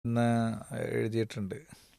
എന്ന് എഴുതിയിട്ടുണ്ട്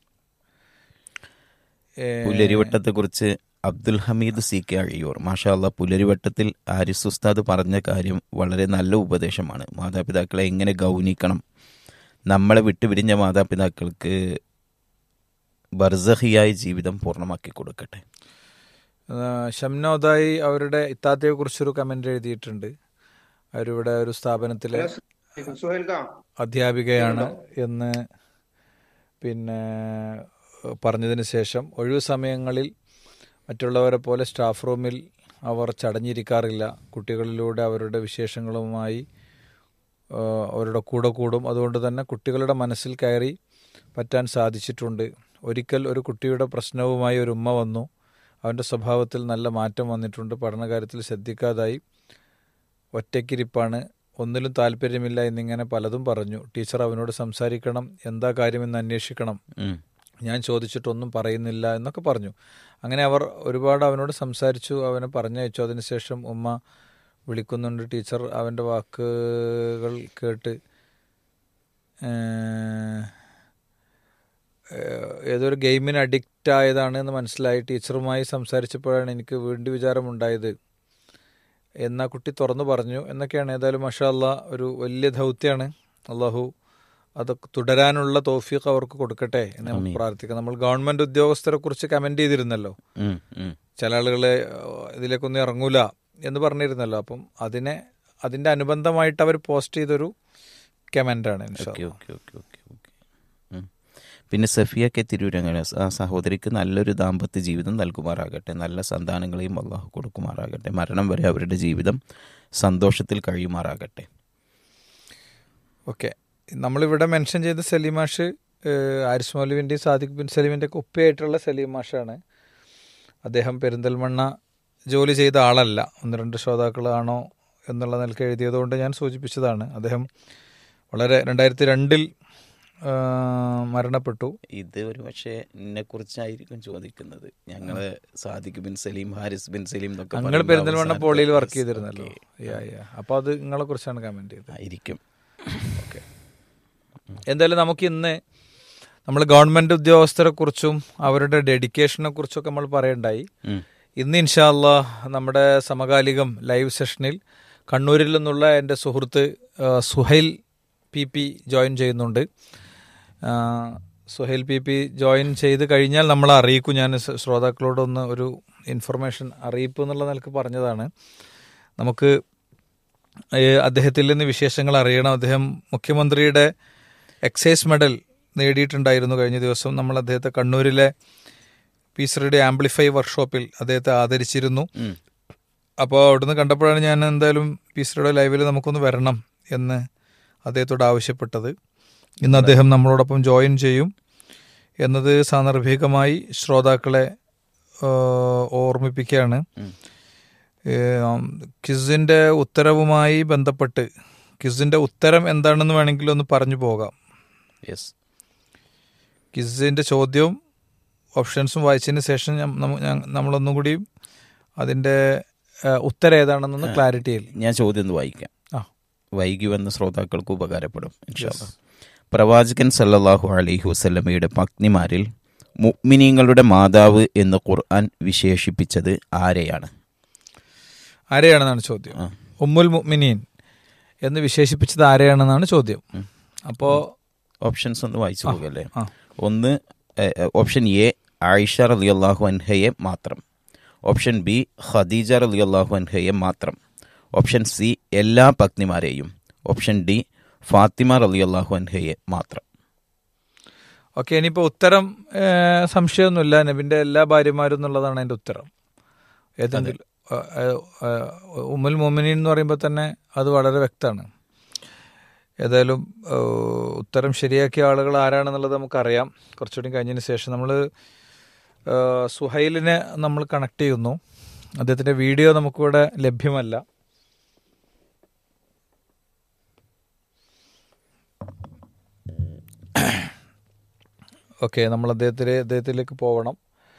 ഏ, പുലരിവട്ടത്തെക്കുറിച്ച് അബ്ദുൽ ഹമീദ് സി കെ അഴിയൂർ മാഷാ അല്ലാ പുലരിവട്ടത്തിൽ ആരിസ് ഉസ്താദ് പറഞ്ഞ കാര്യം വളരെ നല്ല ഉപദേശമാണ് മാതാപിതാക്കളെ എങ്ങനെ ഗൗനിക്കണം നമ്മളെ വിട്ടുപിരിഞ്ഞ മാതാപിതാക്കൾക്ക് ബർസഹിയായ ജീവിതം പൂർണ്ണമാക്കി കൊടുക്കട്ടെ ആ, ഷംനോദായി അവരുടെ ഇത്താത്തയെ കുറിച്ചൊരു കമന്റ് എഴുതിയിട്ടുണ്ട് അവരിവിടെ ഒരു സ്ഥാപനത്തിലെ സുഹേൽ കാ അധ്യാപികയാണ് എന്ന് പിന്നെ പറഞ്ഞതിന് ശേഷം ഒഴിവു സമയങ്ങളിൽ മറ്റുള്ളവരെ പോലെ സ്റ്റാഫ് റൂമിൽ അവർ ചടഞ്ഞിരിക്കാറില്ല കുട്ടികളിലൂടെ അവരുടെ വിശേഷങ്ങളുമായി ആ, അവരുടെ കൂടെ കൂടും അതുകൊണ്ട് തന്നെ കുട്ടികളുടെ മനസ്സിൽ കയറി പറ്റാൻ സാധിച്ചിട്ടുണ്ട് ഒരിക്കൽ ഒരു കുട്ടിയുടെ പ്രശ്നവുമായി ഒരു ഉമ്മ വന്നു അവൻ്റെ സ്വഭാവത്തിൽ നല്ല മാറ്റം വന്നിട്ടുണ്ട് പഠനകാര്യത്തിൽ ശ്രദ്ധിക്കാതായി ഒറ്റയ്ക്കിരിപ്പാണ് ഒന്നിലും താല്പര്യമില്ല എന്നിങ്ങനെ പലതും പറഞ്ഞു ടീച്ചർ അവനോട് സംസാരിക്കണം എന്താ കാര്യമെന്ന് അന്വേഷിക്കണം ഉം. ഞാൻ ചോദിച്ചിട്ടൊന്നും പറയുന്നില്ല എന്നൊക്കെ പറഞ്ഞു അങ്ങനെ അവർ ഒരുപാട് അവനോട് സംസാരിച്ചു അവനെ പറഞ്ഞയച്ചു അതിനുശേഷം ഉമ്മ വിളിക്കുന്നുണ്ട് ടീച്ചർ അവൻ്റെ വാക്കുകൾ കേട്ട് ഏഹ്, ഏഹ്, ഏതൊരു ഗെയിമിന് അഡിക്റ്റ് ആയതാണ് എന്ന് മനസ്സിലായി ടീച്ചറുമായി സംസാരിച്ചപ്പോഴാണ് എനിക്ക് വീണ്ടും വിചാരമുണ്ടായത് എന്നാ കുട്ടി തുറന്നു പറഞ്ഞു എന്നൊക്കെയാണ് ഏതായാലും മഷാ അല്ലാ ഒരു വലിയ ദൗത്യമാണ് അള്ളാഹു അതൊക്കെ തുടരാനുള്ള തോഫീഖ് അവർക്ക് കൊടുക്കട്ടെ എന്ന് നമുക്ക് ആമീൻ. പ്രാർത്ഥിക്കാം നമ്മൾ ഗവൺമെന്റ് ഉദ്യോഗസ്ഥരെ കുറിച്ച് കമന്റ് ചെയ്തിരുന്നല്ലോ ഉം, ഉം. ചില ആളുകളെ ഏഹ്, ഇതിലേക്കൊന്നും ഇറങ്ങൂല എന്ന് പറഞ്ഞിരുന്നല്ലോ അപ്പം അതിനെ അതിന്റെ അനുബന്ധമായിട്ട് അവർ പോസ്റ്റ് ചെയ്തൊരു കമന്റാണ് okay okay okay okay okay ഉം. പിന്നെ സഫിയ കെ തിരൂരങ്ങന ആ സഹോദരിക്ക് നല്ലൊരു ദാമ്പത്യ ജീവിതം നൽകുമാറാകട്ടെ നല്ല സന്താനങ്ങളെയും അള്ളാഹു കൊടുക്കുമാറാകട്ടെ മരണം വരെ അവരുടെ ജീവിതം സന്തോഷത്തിൽ കഴിയുമാറാകട്ടെ ഓക്കെ നമ്മളിവിടെ മെൻഷൻ ചെയ്ത സലീമാഷ് ഏഹ്, ആരിസ് മൗലുവിൻ്റെയും സാദിഖ് ബിൻ സലീമിൻ്റെ ഒക്കെ ഉപ്പയായിട്ടുള്ള സലീമാഷാണ് അദ്ദേഹം പെരിന്തൽമണ്ണ ജോലി ചെയ്ത ആളല്ല ഒന്ന് രണ്ട് ശ്രോതാക്കളാണോ എന്നുള്ള നിലക്ക് എഴുതിയതുകൊണ്ട് ഞാൻ സൂചിപ്പിച്ചതാണ് അദ്ദേഹം വളരെ രണ്ടായിരത്തി രണ്ടിൽ മരണപ്പെട്ടു ഇത് ഒരു പക്ഷേ എന്നെ കുറിച്ചായിരിക്കും ചോദിക്കുന്നത് ഞങ്ങള് സാദിഖ് ബിൻ സലീം ഹാരിസ് ബിൻ സലീം എന്നൊക്കെ ഞങ്ങൾ പറയുന്ന പെരിന്തൽമണ്ണ അവസാനത്തെ പോളിയിൽ വർക്ക് ദിവസം. ചെയ്തിരുന്നല്ലോ ഓക്കേ. യാ യാ അപ്പോൾ അത് നിങ്ങളെ കുറിച്ചാണ് കമൻറ്റ് ചെയ്തത് ആയിരിക്കും ഓക്കെ എന്തായാലും നമുക്ക് ഇന്ന് നമ്മൾ ഗവൺമെന്റ് ഉദ്യോഗസ്ഥരെ കുറിച്ചും അവരുടെ ഡെഡിക്കേഷനെ കുറിച്ചൊക്കെ നമ്മൾ പറയണ്ടായി ഉം. ഇന്ന് ഇൻഷാല്ല നമ്മുടെ സമകാലികം ലൈവ് സെഷനിൽ കണ്ണൂരിൽ നിന്നുള്ള എൻ്റെ സുഹൃത്ത് ആ, സുഹൈൽ പി പി ജോയിൻ ചെയ്യുന്നുണ്ട് ആ, സുഹൈൽ പി പി ജോയിൻ ചെയ്ത് കഴിഞ്ഞാൽ നമ്മൾ അറിയിക്കും ഞാൻ ശ്ര- ശ്രോതാക്കളോടൊന്ന് ഒരു ഇൻഫർമേഷൻ അറിയിപ്പ് എന്നുള്ള നിലക്ക് പറഞ്ഞതാണ് നമുക്ക് ഏഹ് അദ്ദേഹത്തിൽ നിന്ന് വിശേഷങ്ങൾ അറിയണം അദ്ദേഹം മുഖ്യമന്ത്രിയുടെ എക്സൈസ് മെഡൽ നേടിയിട്ടുണ്ടായിരുന്നു കഴിഞ്ഞ ദിവസം നമ്മൾ അദ്ദേഹത്തെ കണ്ണൂരിലെ പീസറുടെ ആംപ്ലിഫൈ വർക്ക്ഷോപ്പിൽ അദ്ദേഹത്തെ ആദരിച്ചിരുന്നു ഉം. അപ്പോൾ അവിടുന്ന് കണ്ടപ്പോഴാണ് ഞാൻ എന്തായാലും പീസറുടെ ലൈവിൽ നമുക്കൊന്ന് വരണം എന്ന് അദ്ദേഹത്തോട് ആവശ്യപ്പെട്ടത് ഇന്ന് അദ്ദേഹം നമ്മളോടൊപ്പം ജോയിൻ ചെയ്യും എന്നത് സാന്ദർഭികമായി ശ്രോതാക്കളെ ഏഹ്, ഓർമ്മിപ്പിക്കുകയാണ് ഉം. ഏം, ക്വിസിന്റെ ഉത്തരവുമായി ബന്ധപ്പെട്ട് ക്വിസിന്റെ ഉത്തരം എന്താണെന്ന് വേണമെങ്കിൽ ഒന്ന് പറഞ്ഞു പോകാം യെസ് ക്വിസിന്റെ ചോദ്യവും ഓപ്ഷൻസും വായിച്ചതിന് ശേഷം ഞം- നമ്മ- ഞ- നമ്മളൊന്നും കൂടി അതിന്റെ ഏ, ഉത്തരം ഏതാണെന്നൊന്ന് ക്ലാരിറ്റി ചെയ്യില്ല ഞാൻ ചോദ്യം ഒന്ന് വായിക്കാം ആ. വൈകി വന്ന ശ്രോതാക്കൾക്ക് ഉപകാരപ്പെടും ഇൻഷാ അല്ലാ. പ്രവാചകൻ സല്ലല്ലാഹു അലൈഹി വസല്ലമയുടെ പത്നിമാരിൽ മുഅ്മിനീങ്ങളുടെ മാതാവ് എന്ന് ഖുർആൻ വിശേഷിപ്പിച്ചത് ആരെയാണ് ആരെയാണെന്നാണ് ചോദ്യം ആ. ഉമ്മുൽ മുഅ്മിനീൻ എന്ന് വിശേഷിപ്പിച്ചത് ആരെയാണെന്നാണ് ചോദ്യം ഉം. അപ്പോ ഓപ്ഷൻസ് ഒന്ന് വായിച്ചു പോകല്ലേ ആ. ഒന്ന് A- A- option A Ayesha റളിയല്ലാഹു അൻഹയെ മാത്രം ഓപ്ഷൻ ബി ഖദീജ റളിയല്ലാഹു അൻഹയെ മാത്രം ഓപ്ഷൻ സി എല്ലാ പത്നിമാരെയും ഓപ്ഷൻ ഡി ഫാത്തിമ റളിയല്ലാഹു അൻഹയെ മാത്രം ഓക്കെ ഇനിയിപ്പോൾ ഉത്തരം ഏ, സംശയമൊന്നുമില്ല നബിന്റെ എല്ലാ ഭാര്യമാരും എന്നുള്ളതാണ് അതിന്റെ ഉത്തരം ഏതെങ്കിലും ഏ, ഏ, ഏ, ഉമ്മുൽ മോമിനീൻ എന്ന് പറയുമ്പോൾ തന്നെ അത് വളരെ വ്യക്തമാണ് ഏതായാലും ഏ, ഉത്തരം ശരിയാക്കിയ ആളുകൾ ആരാണെന്നുള്ളത് നമുക്കറിയാം കുറച്ചുകൂടി കഴിഞ്ഞതിന് ശേഷം നമ്മൾ സുഹൈലിനെ നമ്മൾ കണക്ട് ചെയ്യുന്നു അദ്ദേഹത്തിന്റെ വീഡിയോ നമുക്കിവിടെ ലഭ്യമല്ല ഓക്കെ നമ്മൾ അദ്ദേഹത്തിലെ അദ്ദേഹത്തിലേക്ക് പോകണം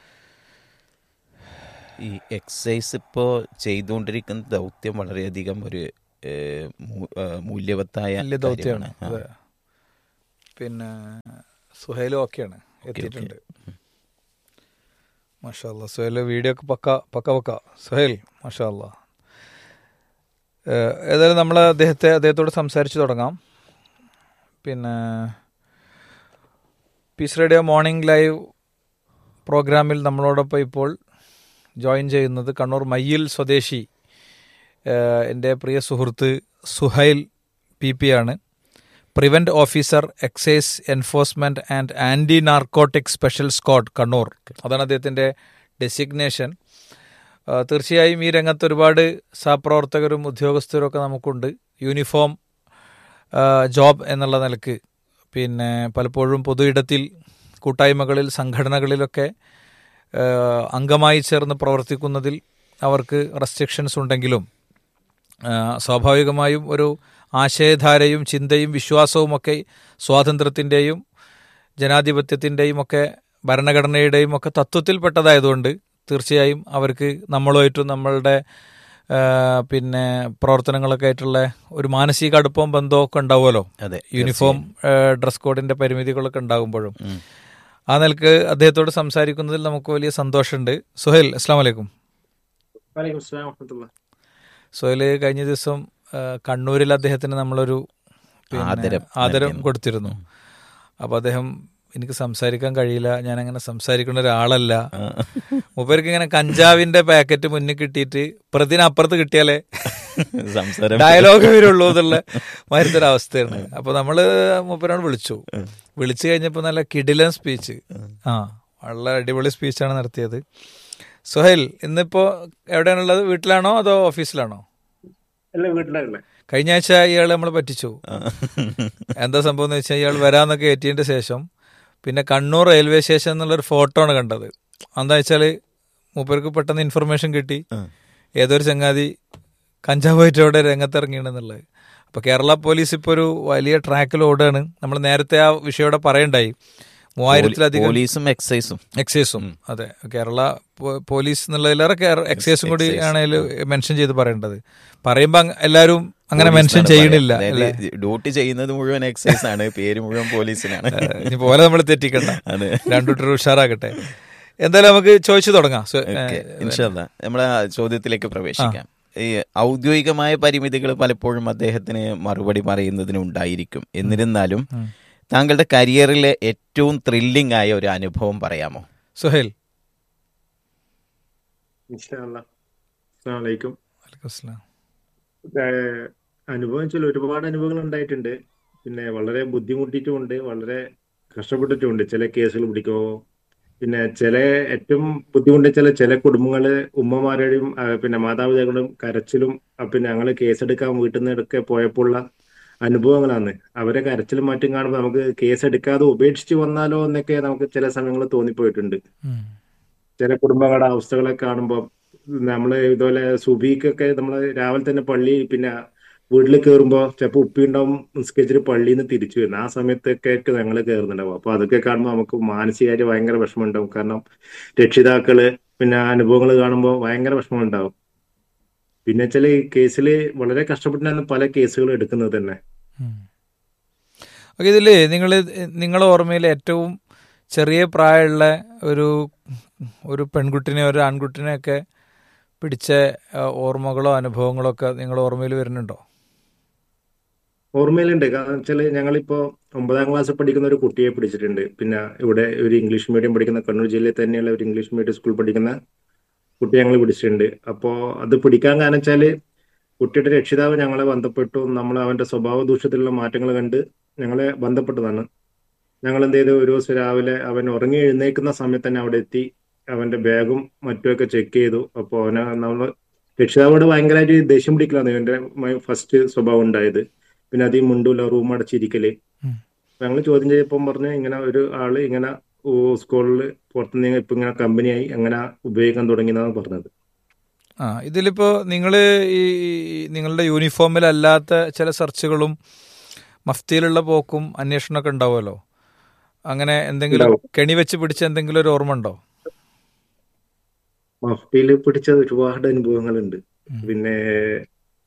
ഈ എക്സസൈസ് ഇപ്പോൾ ചെയ്തുകൊണ്ടിരിക്കുന്ന ദൗത്യം വളരെയധികം ഒരു ഏഹ്, മൂ- ഏഹ്, മൂല്യവത്തായ വലിയ ദൗത്യമാണ് കാര്യമാണ്. ആ. അതെ പിന്നെ സുഹൈലും ഓക്കെയാണ് എത്തിയിട്ടുണ്ട് മാഷാ അല്ലാ സുഹൈൽ വീഡിയോ ഒക്കെ പക്ക പക്ക പക്ക സുഹൈൽ മാഷാ അല്ലാ ഏഹ്, ഏതായാലും നമ്മൾ അദ്ദേഹത്തെ അദ്ദേഹത്തോട് സംസാരിച്ച് തുടങ്ങാം പിന്നെ പീസ് റേഡിയോ മോർണിംഗ് ലൈവ് പ്രോഗ്രാമിൽ നമ്മളോടൊപ്പം ഇപ്പോൾ ജോയിൻ ചെയ്യുന്നത് കണ്ണൂർ മയ്യിൽ സ്വദേശി ഏഹ്, എൻ്റെ പ്രിയ സുഹൃത്ത് സുഹൈൽ പി പി ആണ് prevent officer excise enforcement and anti narcotic special squad Kannur അതാണ് അദ്ദേഹത്തിൻ്റെ ഡെസിഗ്നേഷൻ ആ, തീർച്ചയായും ഈ രംഗത്ത് ഒരുപാട് സഹപ്രവർത്തകരും ഉദ്യോഗസ്ഥരും ഒക്കെ നമുക്കുണ്ട് യൂണിഫോം ആ, ജോബ് എന്നുള്ള നിലക്ക് പിന്നെ പലപ്പോഴും പൊതു ഇടത്തിൽ കൂട്ടായ്മകളിൽ സംഘടനകളിലൊക്കെ ആ, അംഗമായി ചേർന്ന് പ്രവർത്തിക്കുന്നതിൽ അവർക്ക് റെസ്ട്രിക്ഷൻസ് ഉണ്ടെങ്കിലും ആ, സ്വാഭാവികമായും ഒരു ആശയധാരയും ചിന്തയും വിശ്വാസവുമൊക്കെ സ്വാതന്ത്ര്യത്തിൻ്റെയും ജനാധിപത്യത്തിൻ്റെയും ഒക്കെ ഭരണഘടനയുടെയും ഒക്കെ തത്വത്തിൽപ്പെട്ടതായതുകൊണ്ട് തീർച്ചയായും അവർക്ക് നമ്മളുമായിട്ടും നമ്മളുടെ ആ, പിന്നെ പ്രവർത്തനങ്ങളൊക്കെ ആയിട്ടുള്ള ഒരു മാനസിക അടുപ്പവും ബന്ധവും ഒക്കെ ഉണ്ടാവുമല്ലോ അതെ യൂണിഫോം ഡ്രസ് കോഡിന്റെ പരിമിതികളൊക്കെ ഉണ്ടാകുമ്പോഴും ഉം. ആ നിലക്ക് അദ്ദേഹത്തോട് സംസാരിക്കുന്നതിൽ നമുക്ക് വലിയ സന്തോഷമുണ്ട് സുഹൈൽ അസ്സാം വലൈക്കും വലൈക്കും സ്ലാം വറഹമത്തുള്ള സുഹൈൽ കഴിഞ്ഞ ദിവസം ആ, കണ്ണൂരിൽ അദ്ദേഹത്തിന് നമ്മളൊരു പിന്നെ ആദരം ആദരം നൽകിയിരുന്നു. കൊടുത്തിരുന്നു അപ്പോൾ അദ്ദേഹം എനിക്ക് സംസാരിക്കാൻ കഴിയില്ല ഞാൻ അങ്ങനെ സംസാരിക്കുന്ന ഒരാളല്ല ആ. മൂപ്പർക്ക് ഇങ്ങനെ കഞ്ചാവിന്റെ പാക്കറ്റ് മുന്നിൽ കിട്ടിയിട്ട് പ്രതിനപ്പുറത്ത് കിട്ടിയാലേ സംസാരം ഡയലോഗ് വരുള്ളൂ എന്നുള്ള മാതിരത്തെ ഒരു അവസ്ഥയാണ് അപ്പൊ നമ്മള് മൂപ്പരോട് വിളിച്ചു വിളിച്ചു കഴിഞ്ഞപ്പോ നല്ല കിടിലൻ സ്പീച്ച് ആ വളരെ അടിപൊളി സ്പീച്ചാണ് നടത്തിയത് സുഹൈൽ ഇന്നിപ്പോ എവിടെയാണുള്ളത് വീട്ടിലാണോ അതോ ഓഫീസിലാണോ അല്ല വീട്ടിലാണല്ലേ കഴിഞ്ഞ ആഴ്ച ഇയാൾ നമ്മൾ പറ്റിച്ചു എന്താ സംഭവം എന്ന് വെച്ചാൽ ഇയാൾ വരാന്നൊക്കെ എത്തിയതിന്റെ ശേഷം പിന്നെ കണ്ണൂർ റെയിൽവേ സ്റ്റേഷൻ എന്നുള്ളൊരു ഫോട്ടോ ആണ് കണ്ടത് എന്താ വെച്ചാല് മൂപ്പർക്ക് പെട്ടെന്ന് ഇൻഫർമേഷൻ കിട്ടി ഉം. ഏതൊരു ചങ്ങാതി കഞ്ചാവായിട്ട് അവിടെ രംഗത്തിറങ്ങിയെന്നുള്ളത് അപ്പൊ കേരള പോലീസ് ഇപ്പൊ ഒരു വലിയ ട്രാക്കിൽ ഓടുകയാണ് നമ്മൾ നേരത്തെ ആ വിഷയം ഇവിടെ പറയണ്ടായി മൂവായിരത്തിലധികം പോലീസും എക്സൈസും എക്സൈസും അതെ കേരള പോ- പോലീസ് എന്നുള്ളതിലേറെ കേര- എക്സൈസും കൂടി എക്സൈസ്. ആണ് അതിൽ മെൻഷൻ ചെയ്ത് പറയേണ്ടത് പറയുമ്പോ അങ്ങ- എല്ലാവരും അങ്ങനെ പോലീസ് മെൻഷൻ എന്നാണ് ചെയ്യണില്ല പറയുക. അല്ലേ അതായത് ഡ്യൂട്ടി ചെയ്യുന്നത് മുഴുവൻ എക്സൈസ് ആണ് പേര് മുഴുവൻ പോലീസിനാണ് ഇനി പോലെ നമ്മൾ തെറ്റിക്കണ്ട അതെ രണ്ടുട്ടർ ഉഷാറാകട്ടെ എന്തായാലും നമുക്ക് ചോദിച്ചു തുടങ്ങാം സോ, ഏ, ഓക്കെ ഇൻഷല്ല നമ്മളെ ആ ചോദ്യത്തിലേക്ക് പ്രവേശിക്കാം ഈ ഔദ്യോഗികമായ പരിമിതികൾ പലപ്പോഴും അദ്ദേഹത്തിന് മറുപടി പറയുന്നതിന് ഉണ്ടായിരിക്കും എന്നിരുന്നാലും ഉം. താങ്കളുടെ കരിയറിലെ ഏറ്റവും ത്രില്ലിംഗ് ആയ ഒരു അനുഭവം പറയാമോ സുഹേൽ ഇൻഷാല്ലാ അസ്സലാമു അലൈക്കും വലൈക്കും അസ്സലാം. ഏഹ് അനുഭവം വെച്ചാൽ ഒരുപാട് അനുഭവങ്ങൾ ഉണ്ടായിട്ടുണ്ട് പിന്നെ വളരെ ബുദ്ധിമുട്ടിയിട്ടുമുണ്ട് വളരെ കഷ്ടപ്പെട്ടിട്ടുമുണ്ട് ചില കേസുകൾ പിടിക്കുമോ പിന്നെ ചില ഏറ്റവും ബുദ്ധിമുട്ട് ചില ചില കുടുംബങ്ങള് ഉമ്മമാരുടെയും ആ, പിന്നെ മാതാപിതാക്കളും കരച്ചിലും ആ, പിന്നെ ഞങ്ങൾ കേസെടുക്കാൻ വീട്ടിൽ നിന്ന് എടുക്കെ പോയപ്പോഴുള്ള അനുഭവങ്ങളാണ് അവരെ കരച്ചിലും മറ്റും കാണുമ്പോൾ നമുക്ക് കേസ് എടുക്കാതെ ഉപേക്ഷിച്ച് വന്നാലോ എന്നൊക്കെ നമുക്ക് ചില സമയങ്ങളിൽ തോന്നിപ്പോയിട്ടുണ്ട് ഉം. ചില കുടുംബങ്ങളുടെ അവസ്ഥകളൊക്കെ കാണുമ്പോൾ നമ്മള് ഇതുപോലെ സുബീക്കൊക്കെ നമ്മൾ രാവിലെ തന്നെ പള്ളി പിന്നെ വീട്ടിൽ കയറുമ്പോൾ ചിലപ്പോൾ ഉപ്പി ഉണ്ടാവും നിസ്കരിച്ചിട്ട് പള്ളിയിൽ നിന്ന് തിരിച്ചു വരുന്നത് ആ സമയത്തൊക്കെ ആയിട്ട് ഞങ്ങൾ കയറുന്നുണ്ടാവും അപ്പൊ അതൊക്കെ കാണുമ്പോൾ നമുക്ക് മാനസികമായിട്ട് ഭയങ്കര വിഷമം ഉണ്ടാവും കാരണം രക്ഷിതാക്കള് പിന്നെ അനുഭവങ്ങൾ കാണുമ്പോൾ ഭയങ്കര വിഷമം ഉണ്ടാവും പിന്നെ വെച്ചാൽ ഈ കേസിൽ വളരെ കഷ്ടപ്പെട്ടാണ് പല കേസുകളും എടുക്കുന്നത് തന്നെ ഉം. ഓക്കെ ഇതില് നിങ്ങൾ നിങ്ങളെ ഓർമ്മയിൽ ഏറ്റവും ചെറിയ പ്രായമുള്ള ഒരു ഒരു പെൺകുട്ടിനെ ഒരു ആൺകുട്ടിനെ ഒക്കെ പിടിച്ച ആ, ഓർമ്മകളോ അനുഭവങ്ങളോ ഒക്കെ നിങ്ങളുടെ ഓർമ്മയിൽ വരുന്നുണ്ടോ ഓർമ്മയിലുണ്ട് കാരണം വെച്ചാല് ഞങ്ങളിപ്പോ ഒമ്പതാം ക്ലാസ് പഠിക്കുന്ന ഒരു കുട്ടിയെ പിടിച്ചിട്ടുണ്ട് പിന്നെ ഇവിടെ ഒരു ഇംഗ്ലീഷ് മീഡിയം പഠിക്കുന്ന കണ്ണൂർ ജില്ലയിൽ തന്നെയുള്ള ഒരു ഇംഗ്ലീഷ് മീഡിയം സ്കൂൾ പഠിക്കുന്ന കുട്ടിയെ ഞങ്ങൾ പിടിച്ചിട്ടുണ്ട് അപ്പോ അത് പിടിക്കാൻ കാരണം വെച്ചാല് കുട്ടിയുടെ രക്ഷിതാവ് ഞങ്ങളെ ബന്ധപ്പെട്ടു നമ്മൾ അവന്റെ സ്വഭാവ ദൂഷ്യത്തിലുള്ള മാറ്റങ്ങൾ കണ്ട് ഞങ്ങളെ ബന്ധപ്പെട്ടതാണ് ഞങ്ങൾ എന്ത് ചെയ്തു ഒരു ദിവസം രാവിലെ അവൻ ഉറങ്ങി എഴുന്നേക്കുന്ന സമയത്ത് തന്നെ അവിടെ എത്തി അവന്റെ ബാഗും മറ്റുമൊക്കെ ചെക്ക് ചെയ്തു അപ്പോൾ അവനെ നമ്മൾ രക്ഷിതാവോട് ഭയങ്കരമായിട്ട് ദേഷ്യം പിടിക്കലാണ് ഇവന്റെ ഫസ്റ്റ് സ്വഭാവം ഉണ്ടായത് പിന്നെ അധികം മുണ്ടൂല റൂം അടച്ചിരിക്കല് ഉം. ഞങ്ങൾ ചോദ്യം ചെയ്തപ്പം പറഞ്ഞു ഇങ്ങനെ ഒരു ആള് ഇങ്ങനെ സ്കൂളിൽ പുറത്തുനിന്ന് ഇപ്പൊ ഇങ്ങനെ കമ്പനിയായി അങ്ങനെ ഉപയോഗിക്കാൻ തുടങ്ങിയെന്നാണ് പറഞ്ഞത് ആ ഇതിലിപ്പോ നിങ്ങൾ ഈ നിങ്ങളുടെ യൂണിഫോമിലല്ലാത്ത ചില സെർച്ചുകളും മഫ്തിയിലുള്ള പോക്കും അന്വേഷണമൊക്കെ ഉണ്ടാവുമല്ലോ അങ്ങനെ എന്തെങ്കിലും ഉണ്ടാവും. കെണി വെച്ച് പിടിച്ച എന്തെങ്കിലും ഒരു ഓർമ്മ ഉണ്ടോ മഫ്തിയിൽ പിടിച്ച ഒരുപാട് അനുഭവങ്ങളുണ്ട് ഉം. പിന്നെ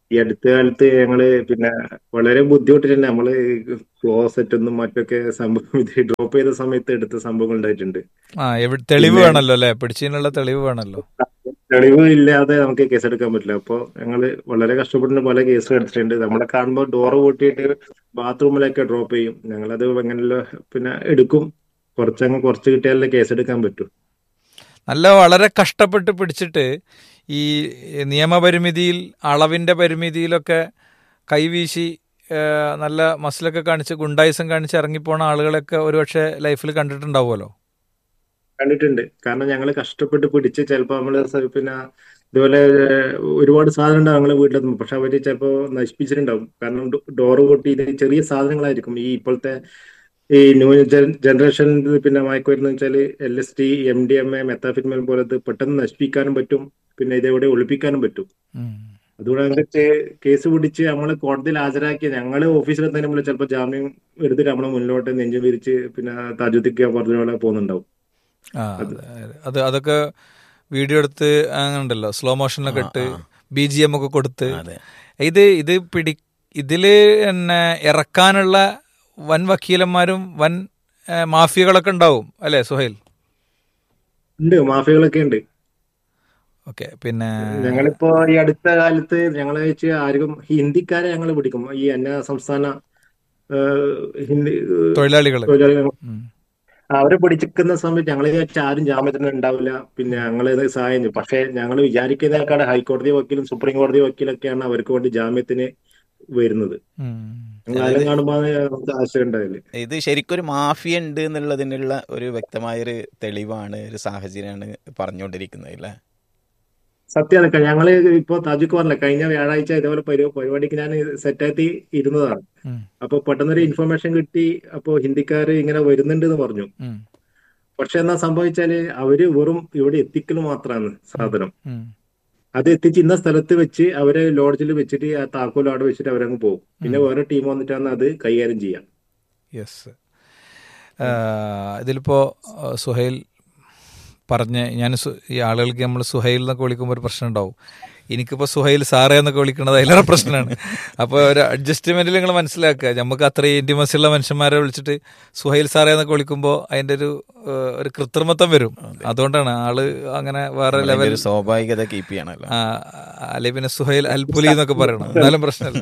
ഈ അടുത്ത കാലത്ത് ഞങ്ങള് പിന്നെ വളരെ ബുദ്ധിമുട്ടിട്ടുണ്ട് നമ്മള് ക്ലോസറ്റും മറ്റൊക്കെ സംഭവം ഇത് ഡ്രോപ്പ് ചെയ്ത സമയത്ത് എടുത്ത സംഭവങ്ങൾ ഉണ്ടായിട്ടുണ്ട് ആ എവിടെ തെളിവ് പിന്നെ- വേണമല്ലോ അല്ലെ പിടിച്ചതിനുള്ള തെളിവ് വേണമല്ലോ തെളിവ് ഇല്ലാതെ നമുക്ക് കേസ് എടുക്കാൻ പറ്റില്ല അപ്പൊ ഞങ്ങള് വളരെ കഷ്ടപ്പെട്ട് പല കേസുകൾ എടുത്തിട്ടുണ്ട് നമ്മളെ കാണുമ്പോൾ ഡോറ് പൂട്ടിയിട്ട് ബാത്റൂമിലൊക്കെ ഡ്രോപ്പ് ചെയ്യും ഞങ്ങളത് എങ്ങനെയല്ലോ പിന്നെ എടുക്കും കുറച്ചങ്ങ് കുറച്ച് കിട്ടിയാലേ കേസ് എടുക്കാൻ പറ്റൂ നല്ല വളരെ കഷ്ടപ്പെട്ട് പിടിച്ചിട്ട് ഈ നിയമപരിമിതിയിൽ അളവിന്റെ പരിമിതിയിലൊക്കെ കൈവീശി ആ, നല്ല മസിലൊക്കെ കാണിച്ച് ഗുണ്ടായിസം കാണിച്ച് ഇറങ്ങിപ്പോണ ആളുകളൊക്കെ ഒരുപക്ഷെ ലൈഫിൽ കണ്ടിട്ടുണ്ടാവുമല്ലോ കണ്ടിട്ടുണ്ട് കാരണം ഞങ്ങൾ കഷ്ടപ്പെട്ട് പിടിച്ച് ചിലപ്പോ നമ്മള് സ- പിന്നെ ഇതുപോലെ ഏഹ്, ഒരുപാട് സാധനം ഉണ്ടാവും ഞങ്ങളെ വീട്ടിലെത്തും പക്ഷെ അവര് ചിലപ്പോ നശിപ്പിച്ചിട്ടുണ്ടാവും കാരണം ഡോറ് പൊട്ടി ഇത് ചെറിയ സാധനങ്ങളായിരിക്കും ഈ ഇപ്പോഴത്തെ ഈ ന്യൂ ജനറേഷൻ പിന്നെ മയക്കുമരുന്ന് വെച്ചാല് L S T M D M A മെത്താഫിറ്റ്മൽ പോലത്തെ പെട്ടെന്ന് നശിപ്പിക്കാനും പറ്റും പിന്നെ ഇതെവിടെ ഒളിപ്പിക്കാനും പറ്റും ഉം. അതുകൊണ്ട് അങ്ങനെ കേസ് പിടിച്ച് നമ്മൾ കോടതിയിൽ ഹാജരാക്കി ഞങ്ങൾ ഓഫീസിലെത്തുന്നതിന് മുമ്പ് ചിലപ്പോൾ ജാമ്യം എടുത്തിട്ട് നമ്മളെ മുന്നോട്ട് നെഞ്ചു വിരിച്ച് പിന്നെ താജുദ്ദിക്ക് പറഞ്ഞ പോലെ പോകുന്നുണ്ടാവും ആ അതെ. അത് അതൊക്കെ വീഡിയോ എടുത്ത് അങ്ങനെ ഉണ്ടല്ലോ സ്ലോ മോഷനിലൊക്കെ ഇട്ട് ബി ജി എം ഒക്കെ കൊടുത്ത് അതെ ഇത് ഇത് പിടി ഇതില് പിന്നെ ഇറക്കാനുള്ള വൻ വക്കീലന്മാരും വൻ ഏ, മാഫിയകളൊക്കെ ഉണ്ടാവും അല്ലേ സുഹൈൽ ഉണ്ട് മാഫിയകളൊക്കെ ഉണ്ട് ഓക്കെ പിന്നെ ഞങ്ങളിപ്പോ ഈ അടുത്ത കാലത്ത് ഞങ്ങളെ വെച്ച് ആർക്കും ഹിന്ദിക്കാരെ ഞങ്ങൾ പിടിക്കും ഈ അന്യ സംസ്ഥാന ഏഹ്, ഹിന്ദി ഏഹ്, തൊഴിലാളികൾ തൊഴിലാളികൾ അവരെ പിടിച്ചിരിക്കുന്ന സമയത്ത് ഞങ്ങൾ വിചാരിച്ച ആരും ജാമ്യത്തിന് ഉണ്ടാവില്ല പിന്നെ ഞങ്ങൾ ഇത് സഹായം ചെയ്യും പക്ഷെ ഞങ്ങൾ വിചാരിക്കുന്നതിനേക്കാൾ ഹൈക്കോടതി വക്കീലും സുപ്രീം കോടതി വക്കീലൊക്കെയാണ് അവർക്ക് വേണ്ടി ജാമ്യത്തിന് വരുന്നത് ഞങ്ങൾ ആരും കാണുമ്പോൾ നമുക്ക് ആശയം ഉണ്ടാവില്ല ഇത് ശരിക്കൊരു മാഫിയ ഉണ്ട് എന്നുള്ളതിനുള്ള ഒരു വ്യക്തമായൊരു തെളിവാണ് ഒരു സാഹചര്യമാണ് പറഞ്ഞുകൊണ്ടിരിക്കുന്നത് അല്ലേ സത്യം അതൊക്കെ ഞങ്ങള് ഇപ്പൊ താജുക്ക് പറഞ്ഞില്ല കഴിഞ്ഞ വ്യാഴാഴ്ച ഇതേപോലെ പരി- പരിപാടിക്ക് ഞാൻ സെറ്റാക്കി ഇരുന്നതാണ് അപ്പൊ പെട്ടെന്നൊരു ഇൻഫർമേഷൻ കിട്ടി അപ്പൊ ഹിന്ദിക്കാര് ഇങ്ങനെ വരുന്നുണ്ട് എന്ന് പറഞ്ഞു പക്ഷെ എന്നാ സംഭവിച്ചാല് അവര് വെറും ഇവിടെ എത്തിക്കൽ മാത്രമാണ് സാധനം അത് എത്തിച്ച് ഇന്ന സ്ഥലത്ത് വെച്ച് അവരെ ലോഡ്ജിൽ വെച്ചിട്ട് ആ താക്കോൽ അവിടെ വെച്ചിട്ട് അവരങ്ങ് പോകും പിന്നെ വേറെ ടീം വന്നിട്ടാണ് അത് കൈകാര്യം ചെയ്യാം യെസ് ഇതിലിപ്പോ ആ, സുഹൈൽ പറഞ്ഞ് ഞാൻ സു- ഈ ആളുകൾക്ക് നമ്മൾ സുഹൈൽ എന്നൊക്കെ വിളിക്കുമ്പോൾ ഒരു പ്രശ്നം ഉണ്ടാവും എനിക്കിപ്പോൾ സുഹൈൽ സാറേ എന്നൊക്കെ വിളിക്കുന്നത് അതിലേറെ പ്രശ്നമാണ് അപ്പോൾ ഒരു അഡ്ജസ്റ്റ്മെന്റിൽ നിങ്ങൾ മനസ്സിലാക്കുക നമുക്ക് അത്രയും ഇൻറ്റിമസി ഉള്ള മനുഷ്യന്മാരെ വിളിച്ചിട്ട് സുഹൈൽ സാറേ എന്നൊക്കെ വിളിക്കുമ്പോൾ അതിന്റെ ഒരു ആ, ഒരു കൃത്രിമത്വം വരും അതുകൊണ്ടാണ് ആള് അങ്ങനെ വേറെ അതിന്റെ ലെവൽ ഒരു സ്വാഭാവികത കീപ്പ് ചെയ്യണല്ലോ അല്ലെ പിന്നെ സുഹൈൽ അൽപുലി എന്നൊക്കെ പറയണം എന്നാലും പ്രശ്നമില്ല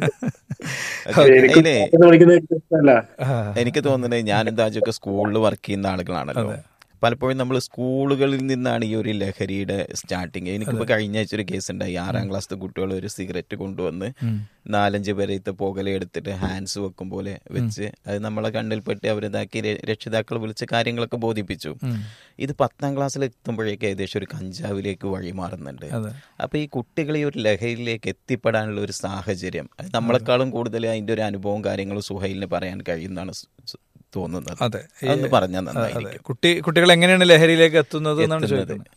എനിക്ക് അതിലേ വിളിക്കുന്നത് ഇഷ്ടമല്ല ആ, എനിക്ക് തോന്നുന്നത് ഞാനും താജൊക്കെ സ്കൂളിൽ വർക്ക് ചെയ്യുന്ന ആളുകളാണല്ലോ പലപ്പോഴും നമ്മൾ സ്കൂളുകളിൽ നിന്നാണ് ഈ ഒരു ലഹരിയുടെ സ്റ്റാർട്ടിങ് എനിക്കിപ്പോൾ കഴിഞ്ഞ ആഴ്ച ഒരു കേസ് ഉണ്ടായി ആറാം ക്ലാസ്സിലെ കുട്ടികൾ ഒരു സിഗരറ്റ് കൊണ്ടുവന്ന് നാലഞ്ച് പേരത്തെ പുകല എടുത്തിട്ട് ഹാൻഡ്സ് വെക്കും പോലെ വെച്ച് അത് നമ്മളെ കണ്ണിൽപ്പെട്ട് അവരിതാക്കി ര- രക്ഷിതാക്കൾ വിളിച്ച് കാര്യങ്ങളൊക്കെ ബോധിപ്പിച്ചു ഇത് പത്താം ക്ലാസ്സിൽ എത്തുമ്പോഴേക്ക് ഏകദേശം ഒരു കഞ്ചാവിലേക്ക് വഴി മാറുന്നുണ്ട് അതെ അപ്പൊ ഈ കുട്ടികൾ ഈ ഒരു ലഹരിയിലേക്ക് എത്തിപ്പെടാനുള്ള ഒരു സാഹചര്യം അത് നമ്മളെക്കാളും കൂടുതൽ അതിന്റെ ഒരു അനുഭവവും കാര്യങ്ങളും സുഹൈലിന് പറയാൻ കഴിയുന്നതാണ് സ് സ് തോന്നുന്നത് അതെ ഈ- അതൊന്ന് പറഞ്ഞാൽ അതെ നന്നായിരിക്കും കുട്ടി കുട്ടികൾ എങ്ങനെയാണ് ലഹരിയിലേക്ക് എത്തുന്നത് എന്നാണ് എത്തുന്നത്. ചോദിക്കുന്നത്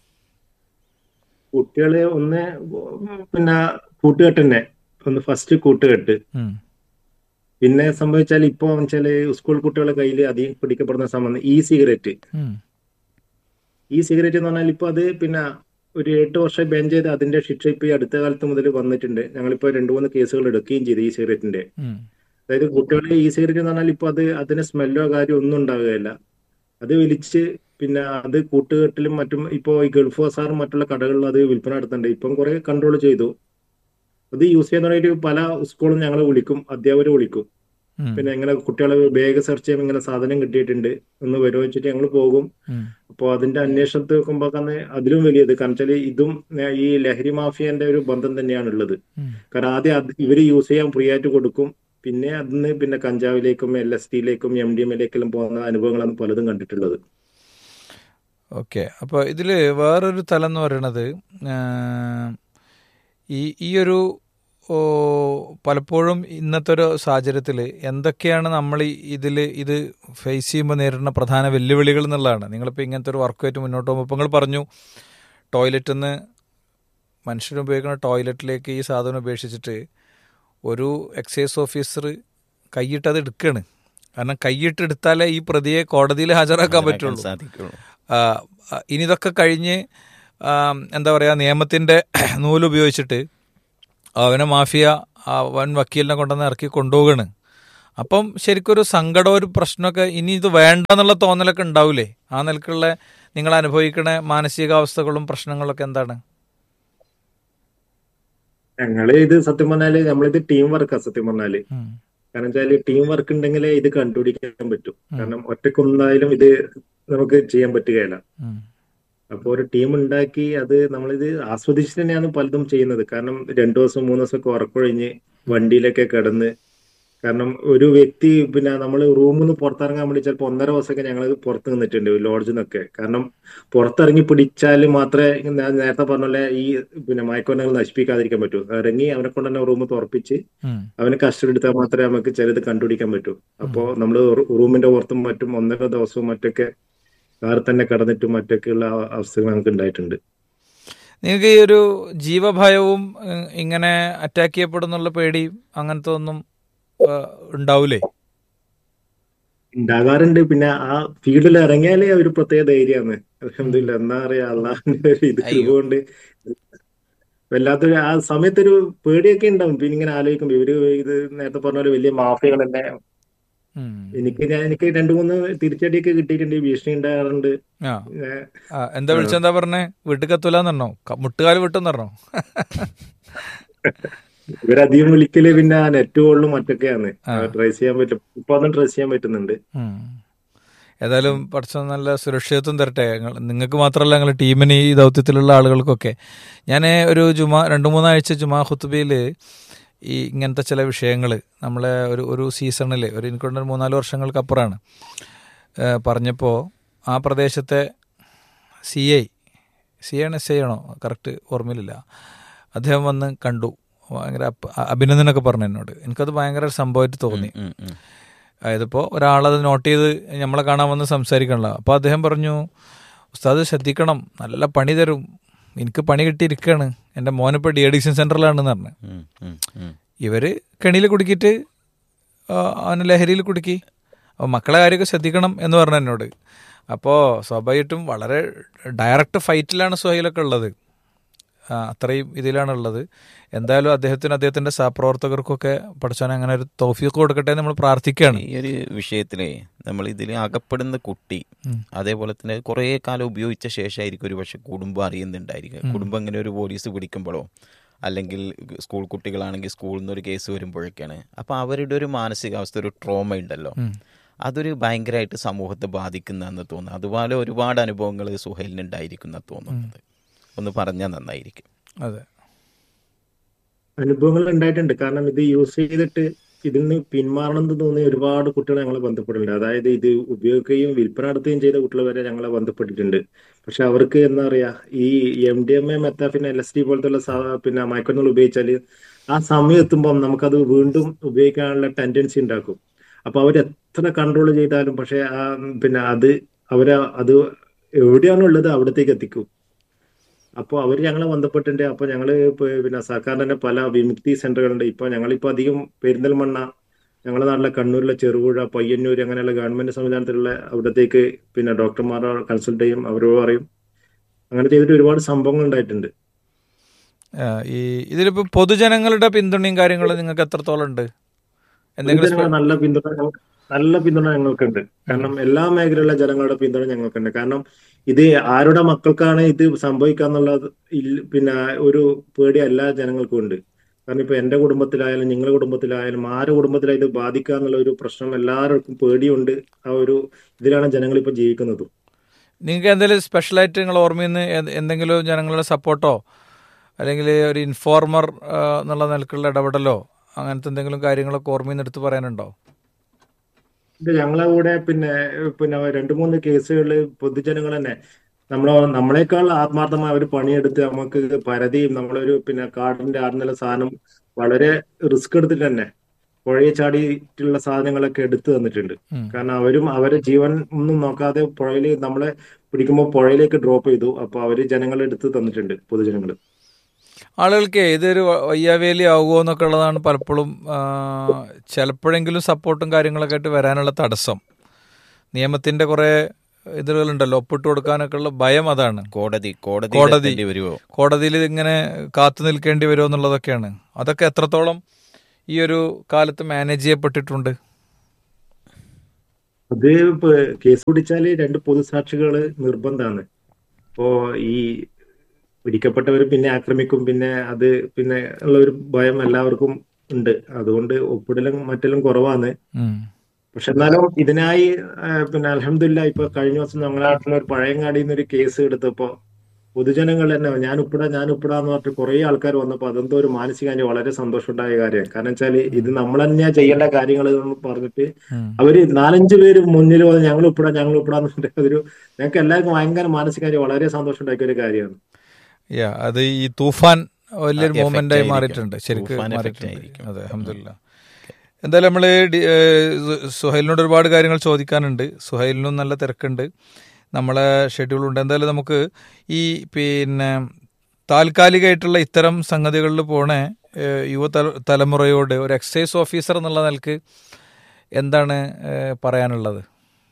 കുട്ടികള് ഒന്ന് പിന്നെ കൂട്ടുകെട്ട് തന്നെ ഒന്ന് ഫസ്റ്റ് കൂട്ടുകെട്ട് ഉം. പിന്നെ സംഭവിച്ചാൽ ഇപ്പൊ വെച്ചാല് സ്കൂൾ കുട്ടികളുടെ കയ്യിൽ അധികം പിടിക്കപ്പെടുന്ന സംബന്ധം ഈ സിഗരറ്റ് ഉം. ഈ സിഗരറ്റ് എന്ന് പറഞ്ഞാൽ ഇപ്പൊ അത് പിന്നെ ഒരു എട്ട് വർഷം ബാൻ ചെയ്ത് അതിന്റെ ശിക്ഷ ഇപ്പൊ ഈ അടുത്ത കാലത്ത് മുതൽ വന്നിട്ടുണ്ട് ഞങ്ങളിപ്പോ രണ്ടു മൂന്ന് കേസുകൾ എടുക്കുകയും ചെയ്തു ഈ സിഗരറ്റിന്റെ ഉം. അതായത് കുട്ടികളെ ഈ സിഗരറ്റ് എന്ന് പറഞ്ഞാൽ ഇപ്പൊ അത് അതിന് സ്മെല്ലോ കാര്യമോ ഒന്നും ഉണ്ടാവുകയില്ല അത് വലിച്ച് പിന്നെ അത് കൂട്ടുകെട്ടിലും മറ്റും ഇപ്പോ ഈ ഗൾഫ് ബസാറും മറ്റുള്ള കടകളിലും അത് വിൽപ്പന നടത്തുന്നുണ്ട് ഇപ്പം കുറെ കൺട്രോൾ ചെയ്തു അത് യൂസ് ചെയ്യാൻ തുടങ്ങിയിട്ട് പല സ്കൂളും ഞങ്ങൾ വിളിക്കും അധ്യാപകർ വിളിക്കും ഉം. പിന്നെ ഇങ്ങനെ കുട്ടികളെ ബാഗ് സെർച്ച് ചെയ്യുമ്പോൾ ഇങ്ങനെ സാധനം കിട്ടിയിട്ടുണ്ട് എന്ന് വരുമോ വെച്ചിട്ട് ഞങ്ങൾ പോകും ഉം. അപ്പോൾ അതിന്റെ അന്വേഷണത്തിൽ നോക്കുമ്പോൾ തന്നെ അതിലും വലിയത് കാരണം വെച്ചാൽ ഇതും ഏഹ്, ഈ ലഹരി മാഫിയന്റെ ഒരു ബന്ധം തന്നെയാണ് ഉള്ളത് ഉം. കാരണം ആദ്യം അത് ഇവര് യൂസ് ചെയ്യാൻ ഫ്രീ ആയിട്ട് കൊടുക്കും പിന്നെ അതിന് പിന്നെ കഞ്ചാവിലേക്കും എൽ എസ് ടിയിലേക്കും എം ഡി എമ്മിലേക്കെല്ലാം പോകുന്ന അനുഭവങ്ങളാണ് പലതും കണ്ടിട്ടുള്ളത് ഓക്കെ അപ്പോൾ ഇതിൽ വേറൊരു തലം എന്ന് പറയുന്നത് ആ, ഈ ഈ ഒരു ഓ, പലപ്പോഴും ഇന്നത്തെ ഒരു സാഹചര്യത്തിൽ എന്തൊക്കെയാണ് നമ്മൾ ഇതിൽ ഇത് ഫേസ് ചെയ്യുമ്പോൾ നേരിടുന്ന പ്രധാന വെല്ലുവിളികൾ എന്നുള്ളതാണ് നിങ്ങളിപ്പോൾ ഇങ്ങനത്തെ ഒരു വർക്കുമായിട്ട് മുന്നോട്ട് പോകുമ്പോൾ ഇപ്പോൾ നിങ്ങൾ പറഞ്ഞു ടോയ്ലറ്റിൽ നിന്ന് മനുഷ്യർ ഉപയോഗിക്കുന്ന ടോയ്ലറ്റിലേക്ക് ഈ സാധനം ഉപേക്ഷിച്ചിട്ട് ഒരു എക്സൈസ് ഓഫീസർ കൈയിട്ടത് എടുക്കുകയാണ് കാരണം കൈയിട്ട് എടുത്താലേ ഈ പ്രതിയെ കോടതിയിൽ ഹാജരാക്കാൻ പറ്റുള്ളൂ സാധിക്കുള്ളൂ ആ, ആ, ഇനി ഇതൊക്കെ കഴിഞ്ഞ് ആ, എന്താ പറയുക നിയമത്തിൻ്റെ നൂലുപയോഗിച്ചിട്ട് അവനെ മാഫിയ ആ വൻ വക്കീലിനെ കൊണ്ടുവന്ന് ഇറക്കി കൊണ്ടുപോവുകയാണ് അപ്പം ശരിക്കൊരു സങ്കടം ഒരു പ്രശ്നമൊക്കെ ഇനി ഇത് വേണ്ട എന്നുള്ള തോന്നലൊക്കെ ഉണ്ടാവില്ലേ ആ നിലക്കുള്ള നിങ്ങൾ അനുഭവിക്കണ മാനസികാവസ്ഥകളും പ്രശ്നങ്ങളൊക്കെ എന്താണ് ഞങ്ങള് ഇത് സത്യം പറഞ്ഞാല് നമ്മളിത് ടീം വർക്കാ സത്യം പറഞ്ഞാല് ഉം. കാരണം വെച്ചാല് ടീം വർക്ക് ഉണ്ടെങ്കിലേ ഇത് കണ്ടുപിടിക്കാൻ പറ്റും ഉം. കാരണം ഒറ്റക്കൊന്നായാലും ഇത് നമുക്ക് ചെയ്യാൻ പറ്റുകയില്ല ഉം. അപ്പൊ ഒരു ടീം ഉണ്ടാക്കി അത് നമ്മളിത് ആസ്വദിച്ച് തന്നെയാണ് പലതും ചെയ്യുന്നത് കാരണം രണ്ടു ദിവസം മൂന്ന് ദിവസം ഒക്കെ ഉറക്കൊഴിഞ്ഞ് വണ്ടിയിലൊക്കെ കിടന്ന് കാരണം ഒരു വ്യക്തി പിന്നെ നമ്മൾ റൂമിൽ നിന്ന് പുറത്തിറങ്ങാൻ വേണ്ടി ചിലപ്പോൾ ഒന്നര ദിവസമൊക്കെ ഞങ്ങൾ പുറത്ത് നിന്നിട്ടുണ്ട് ലോഡ്ജിൽ നിന്നൊക്കെ കാരണം പുറത്തിറങ്ങി പിടിച്ചാൽ മാത്രമേ ഞാൻ നേരത്തെ പറഞ്ഞ പോലെ ഈ പിന്നെ മയക്കുമരുന്നുകൾ നശിപ്പിക്കാതിരിക്കാൻ പറ്റൂ ഇറങ്ങി അവനെ കൊണ്ട് തന്നെ റൂം തുറപ്പിച്ച് ഉം. അവന് കസ്റ്റഡി എടുത്താൽ മാത്രമേ നമുക്ക് ചിലത് കണ്ടുപിടിക്കാൻ പറ്റൂ അപ്പോൾ നമ്മൾ റൂമിന്റെ പുറത്തും മറ്റും ഒന്നര ദിവസവും മറ്റൊക്കെ കാറിൽ തന്നെ കിടന്നിട്ടും മറ്റൊക്കെയുള്ള ആ- അവസ്ഥകൾ നമുക്ക് ഉണ്ടായിട്ടുണ്ട് നിങ്ങൾക്ക് ഈ ഒരു ജീവഭയവും ഏഹ്, ഇങ്ങനെ അറ്റാക്ക് ചെയ്യപ്പെടുന്നുള്ള പേടിയും അങ്ങനത്തെ ഒന്നും ഏഹ്, ഉണ്ടാവൂലേ ഉണ്ടാകാറുണ്ട് പിന്നെ ആ ഫീൽഡിൽ ഇറങ്ങിയാലേ ഒരു പ്രത്യേക ധൈര്യമാണ് അലഹമില്ല എന്നാ പറയാ അള്ളാഹിന്റെ ഒരു ഇത് അയ്യോ. കൊണ്ട് വല്ലാത്തൊരു ആ സമയത്തൊരു പേടിയൊക്കെ ഉണ്ടാവും പിന്നെ ഇങ്ങനെ ആലോചിക്കുമ്പോ ഇവര് ഇത് നേരത്തെ പറഞ്ഞ പോലെ വലിയ മാഫിയകൾ തന്നെ ഉം. എനിക്ക് ഞാൻ എനിക്ക് രണ്ടു മൂന്ന് തിരിച്ചടിയൊക്കെ കിട്ടിയിട്ടുണ്ട് ഭീഷണി ഉണ്ടാകാറുണ്ട് ആ ഏഹ് ആ, എന്താ വിളിച്ചെന്താ പറഞ്ഞേ വീട്ടിൽ കത്തൂലെന്ന് പറഞ്ഞോ ക- മുട്ടുകാല് വിട്ടെന്ന് പറഞ്ഞോ ഇവരധികം വിളിക്കല് പിന്നെ ആ നെറ്റ് കോളിലും മറ്റൊക്കെയാണ് ആ. ട്രേസ് ചെയ്യാൻ പറ്റും ഇപ്പൊ ഒന്നും ട്രേസ് ചെയ്യാൻ പറ്റുന്നുണ്ട് ഉം. ഏതായാലും പഠിച്ച നല്ല സുരക്ഷിതത്വം തരട്ടെ നിങ്ങൾക്ക് മാത്രമല്ല ഞങ്ങൾ ടീമിന് ഈ ദൗത്യത്തിലുള്ള ആളുകൾക്കൊക്കെ ഞാൻ ഒരു ജുമാ രണ്ട് മൂന്നാഴ്ച ജുമാ ഖുത്തുബയിൽ ഈ ഇങ്ങനത്തെ ചില വിഷയങ്ങൾ നമ്മളെ ഒരു ഒരു സീസണിൽ ഒരു എനിക്കൊണ്ടൊരു മൂന്നാല് വർഷങ്ങൾക്കപ്പുറമാണ് പറഞ്ഞപ്പോൾ ആ പ്രദേശത്തെ സി ഐ സി ആണ് എസ് ഐ ആണോ കറക്റ്റ് ഓർമ്മയിലില്ല അദ്ദേഹം വന്ന് കണ്ടു ഭയങ്കര അപ്- അഭിനന്ദനമൊക്കെ പറഞ്ഞു എന്നോട് എനിക്കത് ഭയങ്കര ഒരു സംഭവമായിട്ട് തോന്നി ഉം, ഉം. അതായതിപ്പോൾ ഒരാളത് നോട്ട് ചെയ്ത് നമ്മളെ കാണാൻ വന്ന് സംസാരിക്കണല്ലോ അപ്പോൾ അദ്ദേഹം പറഞ്ഞു ഉസ്താദ് ശ്രദ്ധിക്കണം നല്ല പണി തരും എനിക്ക് പണി കിട്ടിയിരിക്കുകയാണ് എൻ്റെ മോനിപ്പോൾ ഡി അഡിക്ഷൻ സെൻറ്ററിലാണെന്ന് പറഞ്ഞു ഉം, ഉം, ഉം. ഇവർ കെണിയിൽ കുടുക്കിയിട്ട് ആ, അവനെ ലഹരിയിൽ കുടുക്കി അപ്പോൾ മക്കളെ കാര്യമൊക്കെ ശ്രദ്ധിക്കണം എന്ന് പറഞ്ഞു എന്നോട് അപ്പോൾ സ്വാഭാവികമായിട്ടും വളരെ ഡയറക്റ്റ് ഫൈറ്റിലാണ് സുഹൈലൊക്കെ ഉള്ളത് ആ, അത്രയും ഇതിലാണുള്ളത് എന്തായാലും അദ്ദേഹത്തിന് അദ്ദേഹത്തിൻ്റെ സഹപ്രവർത്തകർക്കൊക്കെ പഠിച്ചാൽ അങ്ങനെ ഒരു തോഫീക്ക് കൊടുക്കട്ടെ എന്ന് നമ്മൾ പ്രാർത്ഥിക്കുകയാണ് ഈ ഒരു വിഷയത്തിലേ നമ്മൾ ഇതിൽ അകപ്പെടുന്ന കുട്ടി ഉം. അതേപോലെ തന്നെ കുറേ കാലം ഉപയോഗിച്ച ശേഷമായിരിക്കും ഒരു പക്ഷെ കുടുംബം അറിയുന്നുണ്ടായിരിക്കും കുടുംബം ഇങ്ങനെ ഒരു പോലീസ് പിടിക്കുമ്പോഴോ അല്ലെങ്കിൽ സ്കൂൾ കുട്ടികളാണെങ്കിൽ സ്കൂളിൽ നിന്ന് ഒരു കേസ് വരുമ്പോഴൊക്കെയാണ് അപ്പോൾ അവരുടെ ഒരു മാനസികാവസ്ഥ ഒരു ട്രോമ ഉണ്ടല്ലോ ഉം. അതൊരു ഭയങ്കരമായിട്ട് സമൂഹത്തെ ബാധിക്കുന്നതെന്ന് തോന്നുന്നു അതുപോലെ ഒരുപാട് അനുഭവങ്ങൾ സുഹൈലിന് ഉണ്ടായിരിക്കുന്ന തോന്നുന്നത് ഒന്ന് പറഞ്ഞാൽ നന്നായിരിക്കും അതെ അനുഭവങ്ങൾ ഉണ്ടായിട്ടുണ്ട് കാരണം ഇത് യൂസ് ചെയ്തിട്ട് ഇതിൽ നിന്ന് പിന്മാറണം എന്ന് തോന്നിയ ഒരുപാട് കുട്ടികളെ ഞങ്ങളെ ബന്ധപ്പെട്ടിട്ടുണ്ട് അതായത് ഇത് ഉപയോഗിക്കുകയും വിൽപ്പന നടത്തുകയും ചെയ്ത കുട്ടികൾ വരെ ഞങ്ങളെ ബന്ധപ്പെട്ടിട്ടുണ്ട് പക്ഷെ അവർക്ക് എന്താ പറയാ ഈ എം ഡി എം എ മെത്താഫിൻ എൽ എസ് ഡി പോലത്തെ സാ- പിന്നെ മയക്കുമരുന്നുകൾ ഉപയോഗിച്ചാൽ ആ സമയം എത്തുമ്പം നമുക്കത് വീണ്ടും ഉപയോഗിക്കാനുള്ള ടെൻഡൻസി ഉണ്ടാക്കും അപ്പൊ അവർ എത്ര കൺട്രോൾ ചെയ്താലും പക്ഷെ ആ പിന്നെ അത് അവരെ അത് എവിടെയാണോ ഉള്ളത് അവിടത്തേക്ക് എത്തിക്കും അപ്പോൾ അവർ ഞങ്ങളെ ബന്ധപ്പെട്ടിട്ടുണ്ട് അപ്പോൾ ഞങ്ങള് ഇപ്പൊ പിന്നെ സർക്കാരിന്റെ തന്നെ പല വിമുക്തി സെന്ററുകളുണ്ട് ഇപ്പൊ ഞങ്ങളിപ്പോ അധികം പെരിന്തൽമണ്ണ ഞങ്ങളുടെ നാട്ടിലെ കണ്ണൂരിലെ ചെറുപുഴ പയ്യന്നൂർ അങ്ങനെയുള്ള ഗവൺമെന്റ് സംവിധാനത്തിലുള്ള അവിടത്തേക്ക് പിന്നെ ഡോക്ടർമാരെ കൺസൾട്ട് ചെയ്യും അവരോട് പറയും അങ്ങനെ ചെയ്തിട്ട് ഒരുപാട് സംഭവങ്ങൾ ഉണ്ടായിട്ടുണ്ട് ആ, ഈ ഇതിലിപ്പോൾ പൊതുജനങ്ങളുടെ പിന്തുണയും കാര്യങ്ങളും നിങ്ങൾക്ക് എത്രത്തോളം ഉണ്ട് എന്തെങ്കിലും ജനങ്ങൾ സ്പെ- നല്ല പിന്തുണ ഞങ്ങൾ- നല്ല പിന്തുണ ഞങ്ങൾക്കുണ്ട് കാരണം എല്ലാ മേഖലയിലുള്ള ജനങ്ങളുടെ പിന്തുണ ഞങ്ങൾക്കുണ്ട് കാരണം ഇത് ആരുടെ മക്കൾക്കാണ് ഇത് സംഭവിക്കാന്നുള്ളത് ഇല്ല- പിന്നെ ഒരു പേടി എല്ലാ ജനങ്ങൾക്കും ഉണ്ട് കാരണം ഇപ്പൊ എന്റെ കുടുംബത്തിലായാലും നിങ്ങളുടെ കുടുംബത്തിലായാലും ആരുടെ കുടുംബത്തിലായാലും ഇത് ബാധിക്കുക എന്നുള്ള ഒരു പ്രശ്നം എല്ലാവർക്കും പേടിയുണ്ട് ആ ഒരു ഇതിലാണ് ജനങ്ങൾ ഇപ്പൊ ജീവിക്കുന്നത് നിങ്ങൾക്ക് എന്തെങ്കിലും സ്പെഷ്യലായിട്ട് നിങ്ങൾ ഓർമ്മയിൽ നിന്ന് എന്ത് എന്തെങ്കിലും ജനങ്ങളുടെ സപ്പോർട്ടോ അല്ലെങ്കിൽ ഒരു ഇൻഫോർമർ ആ, എന്നുള്ള നിലക്കുള്ള ഇടപെടലോ അങ്ങനത്തെ എന്തെങ്കിലും കാര്യങ്ങളൊക്കെ ഓർമ്മയിൽ നിന്ന് എടുത്ത് പറയാനുണ്ടോ ഇത് ഞങ്ങളെ കൂടെ പിന്നെ പിന്നെ രണ്ട് മൂന്ന് കേസുകളിൽ പൊതുജനങ്ങൾ തന്നെ നമ്മളെ നമ്മളെക്കാൾ ആത്മാർത്ഥമായി അവർ പണിയെടുത്ത് നമുക്ക് പരതിയും നമ്മളൊരു പിന്നെ കാടിന്റെ ആടുന്നുള്ള സാധനം വളരെ റിസ്ക് എടുത്തിട്ട് തന്നെ പുഴയെ ചാടിയിട്ടുള്ള സാധനങ്ങളൊക്കെ എടുത്തു തന്നിട്ടുണ്ട് ഉം. കാരണം അവരും അവരെ ജീവൻ ഒന്നും നോക്കാതെ പുഴയിൽ നമ്മളെ പിടിക്കുമ്പോൾ പുഴയിലേക്ക് ഡ്രോപ്പ് ചെയ്തു അപ്പൊ അവര് ജനങ്ങളെ എടുത്ത് തന്നിട്ടുണ്ട് പൊതുജനങ്ങൾ ആളുകൾക്ക് ഇതൊരു വ- വയ്യാവേലി ആവുമോ എന്നൊക്കെ ഉള്ളതാണ് പലപ്പോഴും ആ, ചിലപ്പോഴെങ്കിലും സപ്പോർട്ടും കാര്യങ്ങളൊക്കെ ആയിട്ട് വരാനുള്ള തടസ്സം നിയമത്തിൻ്റെ കുറേ ഇതുകളുണ്ടല്ലോ ഒപ്പിട്ട് കൊടുക്കാനൊക്കെ ഉള്ള ഭയം അതാണ് കോടതി കോടതി കോടതി. വരുമോ കോടതിയിൽ ഇങ്ങനെ കാത്തു നിൽക്കേണ്ടി വരുമോ എന്നുള്ളതൊക്കെയാണ് അതൊക്കെ എത്രത്തോളം ഈ ഒരു കാലത്ത് മാനേജ് ചെയ്യപ്പെട്ടിട്ടുണ്ട് അത് ഇപ്പൊ കേസ് പിടിച്ചാല് രണ്ട് പൊതുസാക്ഷികള് നിർബന്ധമാണ് ഇപ്പോ ഈ പിടിക്കപ്പെട്ടവർ പിന്നെ ആക്രമിക്കും പിന്നെ അത് പിന്നെ ഉള്ള ഒരു ഭയം എല്ലാവർക്കും ഉണ്ട് അതുകൊണ്ട് ഒപ്പിടലും മറ്റെല്ലാം കുറവാണ് ഉം. പക്ഷെ എന്നാലും ഇതിനായി ആ, പിന്നെ അലഹമില്ല ഇപ്പൊ കഴിഞ്ഞ ദിവസം ഞങ്ങളുടെ നാട്ടിൽ ഒരു പഴയങ്ങാടിയിൽ നിന്ന് ഒരു കേസ് എടുത്തപ്പോ പൊതുജനങ്ങൾ തന്നെ ഞാൻ ഉപ്പിടാ ഞാൻ ഉപ്പിടാ എന്ന് പറഞ്ഞിട്ട് കുറെ ആൾക്കാർ വന്നപ്പോ അതെന്തോ ഒരു മാനസികമായി വളരെ സന്തോഷമുണ്ടായ കാര്യമാണ് കാരണം വെച്ചാല് ഇത് നമ്മൾ തന്നെയാ ചെയ്യേണ്ട കാര്യങ്ങൾ എന്ന് പറഞ്ഞിട്ട് ഉം. അവര് നാലഞ്ച് പേര് മുന്നിൽ വന്ന് ഞങ്ങൾ ഉപ്പിടാം ഞങ്ങൾ ഉപ്പിടാന്ന് പറഞ്ഞിട്ട് അതൊരു ഞങ്ങൾക്ക് എല്ലാവർക്കും ഭയങ്കര മാനസികമായി വളരെ സന്തോഷം ഉണ്ടാക്കിയ ഒരു കാര്യമാണ് യാ അത് ഈ തൂഫാൻ വലിയൊരു ആ, effect മൂവ്മെന്റ് ആയി ആയിരിക്കും. മാറിയിട്ടുണ്ട് ശരിക്കും തൂഫാൻ effect മാറിയിട്ടുണ്ട് ആയിരിക്കും. അതെ അഹമ്മദില്ല എന്തായാലും നമ്മൾ സുഹൈലിനോട് ഒരുപാട് കാര്യങ്ങൾ ചോദിക്കാനുണ്ട് സുഹൈലിനും നല്ല തിരക്കുണ്ട് നമ്മളെ ഷെഡ്യൂൾ ഉണ്ട് എന്തായാലും നമുക്ക് ഈ പിന്നെ താൽക്കാലികമായിട്ടുള്ള ഇത്തരം സംഗതികളിൽ പോണ ഏഹ്, യുവതല തലമുറയോട് ഒരു എക്സൈസ് ഓഫീസർ എന്നുള്ള നിലക്ക് എന്താണ് ഏഹ്, പറയാനുള്ളത്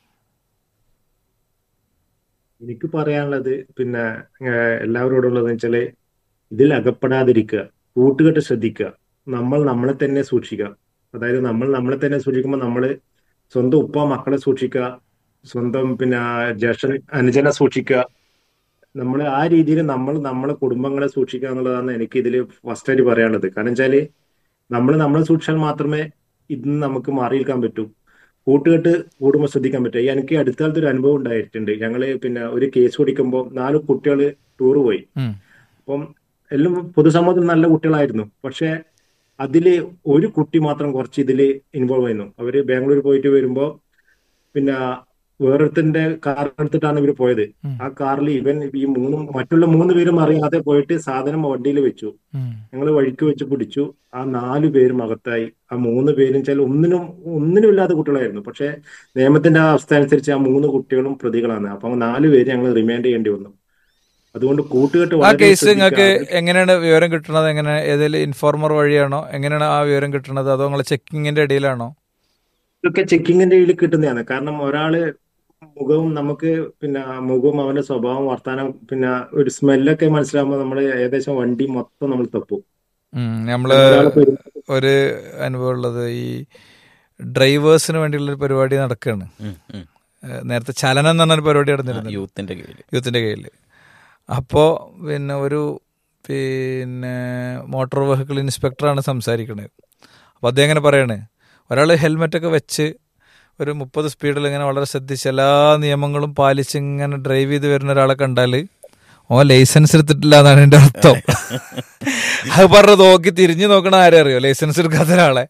എനിക്ക് പറയാനുള്ളത് പിന്നെ ഏഹ്, എല്ലാവരോടുള്ളത് വെച്ചാല് ഇതിൽ അകപ്പെടാതിരിക്കുക കൂട്ടുകെട്ട് ശ്രദ്ധിക്കുക നമ്മൾ നമ്മളെ തന്നെ സൂക്ഷിക്കുക അതായത് നമ്മൾ നമ്മളെ തന്നെ സൂക്ഷിക്കുമ്പോൾ നമ്മള് സ്വന്തം ഉപ്പ മക്കളെ സൂക്ഷിക്കുക സ്വന്തം പിന്നെ ജ്യേഷ്ഠൻ അനുജനെ സൂക്ഷിക്കുക നമ്മൾ ആ രീതിയിൽ നമ്മൾ നമ്മളെ കുടുംബങ്ങളെ സൂക്ഷിക്കുക എന്നുള്ളതാണ് എനിക്ക് ഇതിൽ ഫസ്റ്റ് ആയിട്ട് പറയാനുള്ളത് കാരണം വെച്ചാല് നമ്മൾ നമ്മളെ സൂക്ഷിച്ചാൽ മാത്രമേ ഇന്ന് നമുക്ക് മാറിയിരിക്കാൻ പറ്റൂ കൂട്ടുകെട്ട് കൂടുമ്പോൾ ശ്രദ്ധിക്കാൻ പറ്റും ഈ എനിക്ക് അടുത്ത കാലത്ത് ഒരു അനുഭവം ഉണ്ടായിട്ടുണ്ട് ഞങ്ങള് പിന്നെ ഒരു കേസ് പിടിക്കുമ്പോൾ നാല് കുട്ടികൾ ടൂർ പോയി ഉം. അപ്പം എല്ലാം പൊതുസമൂഹത്തിൽ നല്ല കുട്ടികളായിരുന്നു പക്ഷെ അതില് ഒരു കുട്ടി മാത്രം കുറച്ച് ഇതില് ഇൻവോൾവ് ആയിരുന്നു അവര് ബാംഗ്ലൂർ പോയിട്ട് വരുമ്പോ പിന്നെ വേറൊരുത്തിന്റെ കാർ എടുത്തിട്ടാണ് ഇവര് പോയത് ഉം. ആ കാറിൽ ഇവൻ ഈ മൂന്നും മറ്റുള്ള മൂന്ന് പേരും അറിയാതെ പോയിട്ട് സാധനം വണ്ടിയിൽ വെച്ചു ഉം. ഞങ്ങൾ വഴിക്ക് വെച്ച് പിടിച്ചു ആ നാല് പേരും അകത്തായി ആ മൂന്ന് പേരും ചില ഒന്നിനും ഒന്നിനും ഇല്ലാത്ത കുട്ടികളായിരുന്നു പക്ഷെ നിയമത്തിന്റെ ആ അവസ്ഥ അനുസരിച്ച് ആ മൂന്ന് കുട്ടികളും പ്രതികളാണ് അപ്പൊ ആ നാല് പേര് ഞങ്ങൾ റിമാൻഡ് ചെയ്യേണ്ടി വന്നു അതുകൊണ്ട് കൂട്ടുകെട്ട് ആ വളരെ കേസ് ശ്രദ്ധിക്കുക. നിങ്ങൾക്ക് എങ്ങനെയാണ് വിവരം കിട്ടുന്നത് എങ്ങനെ ഏതെങ്കിലും ഇൻഫോർമർ വഴിയാണോ എങ്ങനെയാണ് ആ വിവരം കിട്ടുന്നത് അതോ നിങ്ങൾ ചെക്കിങ്ങിന്റെ ഇടയിലാണോ ഇതൊക്കെ ചെക്കിങ്ങിന്റെ കീഴിൽ കിട്ടുന്നതാണ് കാരണം ഒരാള് മുഖവും നമുക്ക് പിന്നെ മുഖവും അവന്റെ സ്വഭാവം വർത്താനം പിന്നെ ഒരു സ്മെല്ലൊക്കെ മനസ്സിലാകുമ്പോൾ നമ്മൾ ഏകദേശം വണ്ടി മൊത്തം നമ്മൾ തപ്പും ഉം, നമ്മള് ഒരാളെ പെരു- ഒരു അനുഭവം ഉള്ളത് ഈ ഡ്രൈവേഴ്സിന് വേണ്ടിയുള്ള ഒരു പരിപാടി നടക്കുകയാണ് ഉം, ഉം. ഏഹ് നേരത്തെ ചലനം എന്ന് പറഞ്ഞൊരു പരിപാടി ആ, നടന്നിരുന്നു യൂത്തിന്റെ കീഴിൽ യൂത്തിന്റെ കയ്യിൽ അപ്പോൾ പിന്നെ ഒരു പിന്നെ മോട്ടോർ വെഹിക്കിൾ ഇൻസ്പെക്ടറാണ് സംസാരിക്കുന്നത് അപ്പോൾ അദ്ദേഹം ഇങ്ങനെ പറയാണ് ഒരാൾ ഹെൽമെറ്റൊക്കെ വെച്ച് ഒരു മുപ്പത് സ്പീഡിൽ ഇങ്ങനെ വളരെ ശ്രദ്ധിച്ച് എല്ലാ നിയമങ്ങളും പാലിച്ച് ഇങ്ങനെ ഡ്രൈവ് ചെയ്ത് വരുന്ന ഒരാളെ കണ്ടാൽ ഓ ലൈസൻസ് എടുത്തിട്ടില്ല എന്നാണ് എൻ്റെ അർത്ഥം അത് പറഞ്ഞ് നോക്കി തിരിഞ്ഞു നോക്കണ ആരെ അറിയോ ലൈസൻസ് എടുക്കാത്ത ഒരാളെ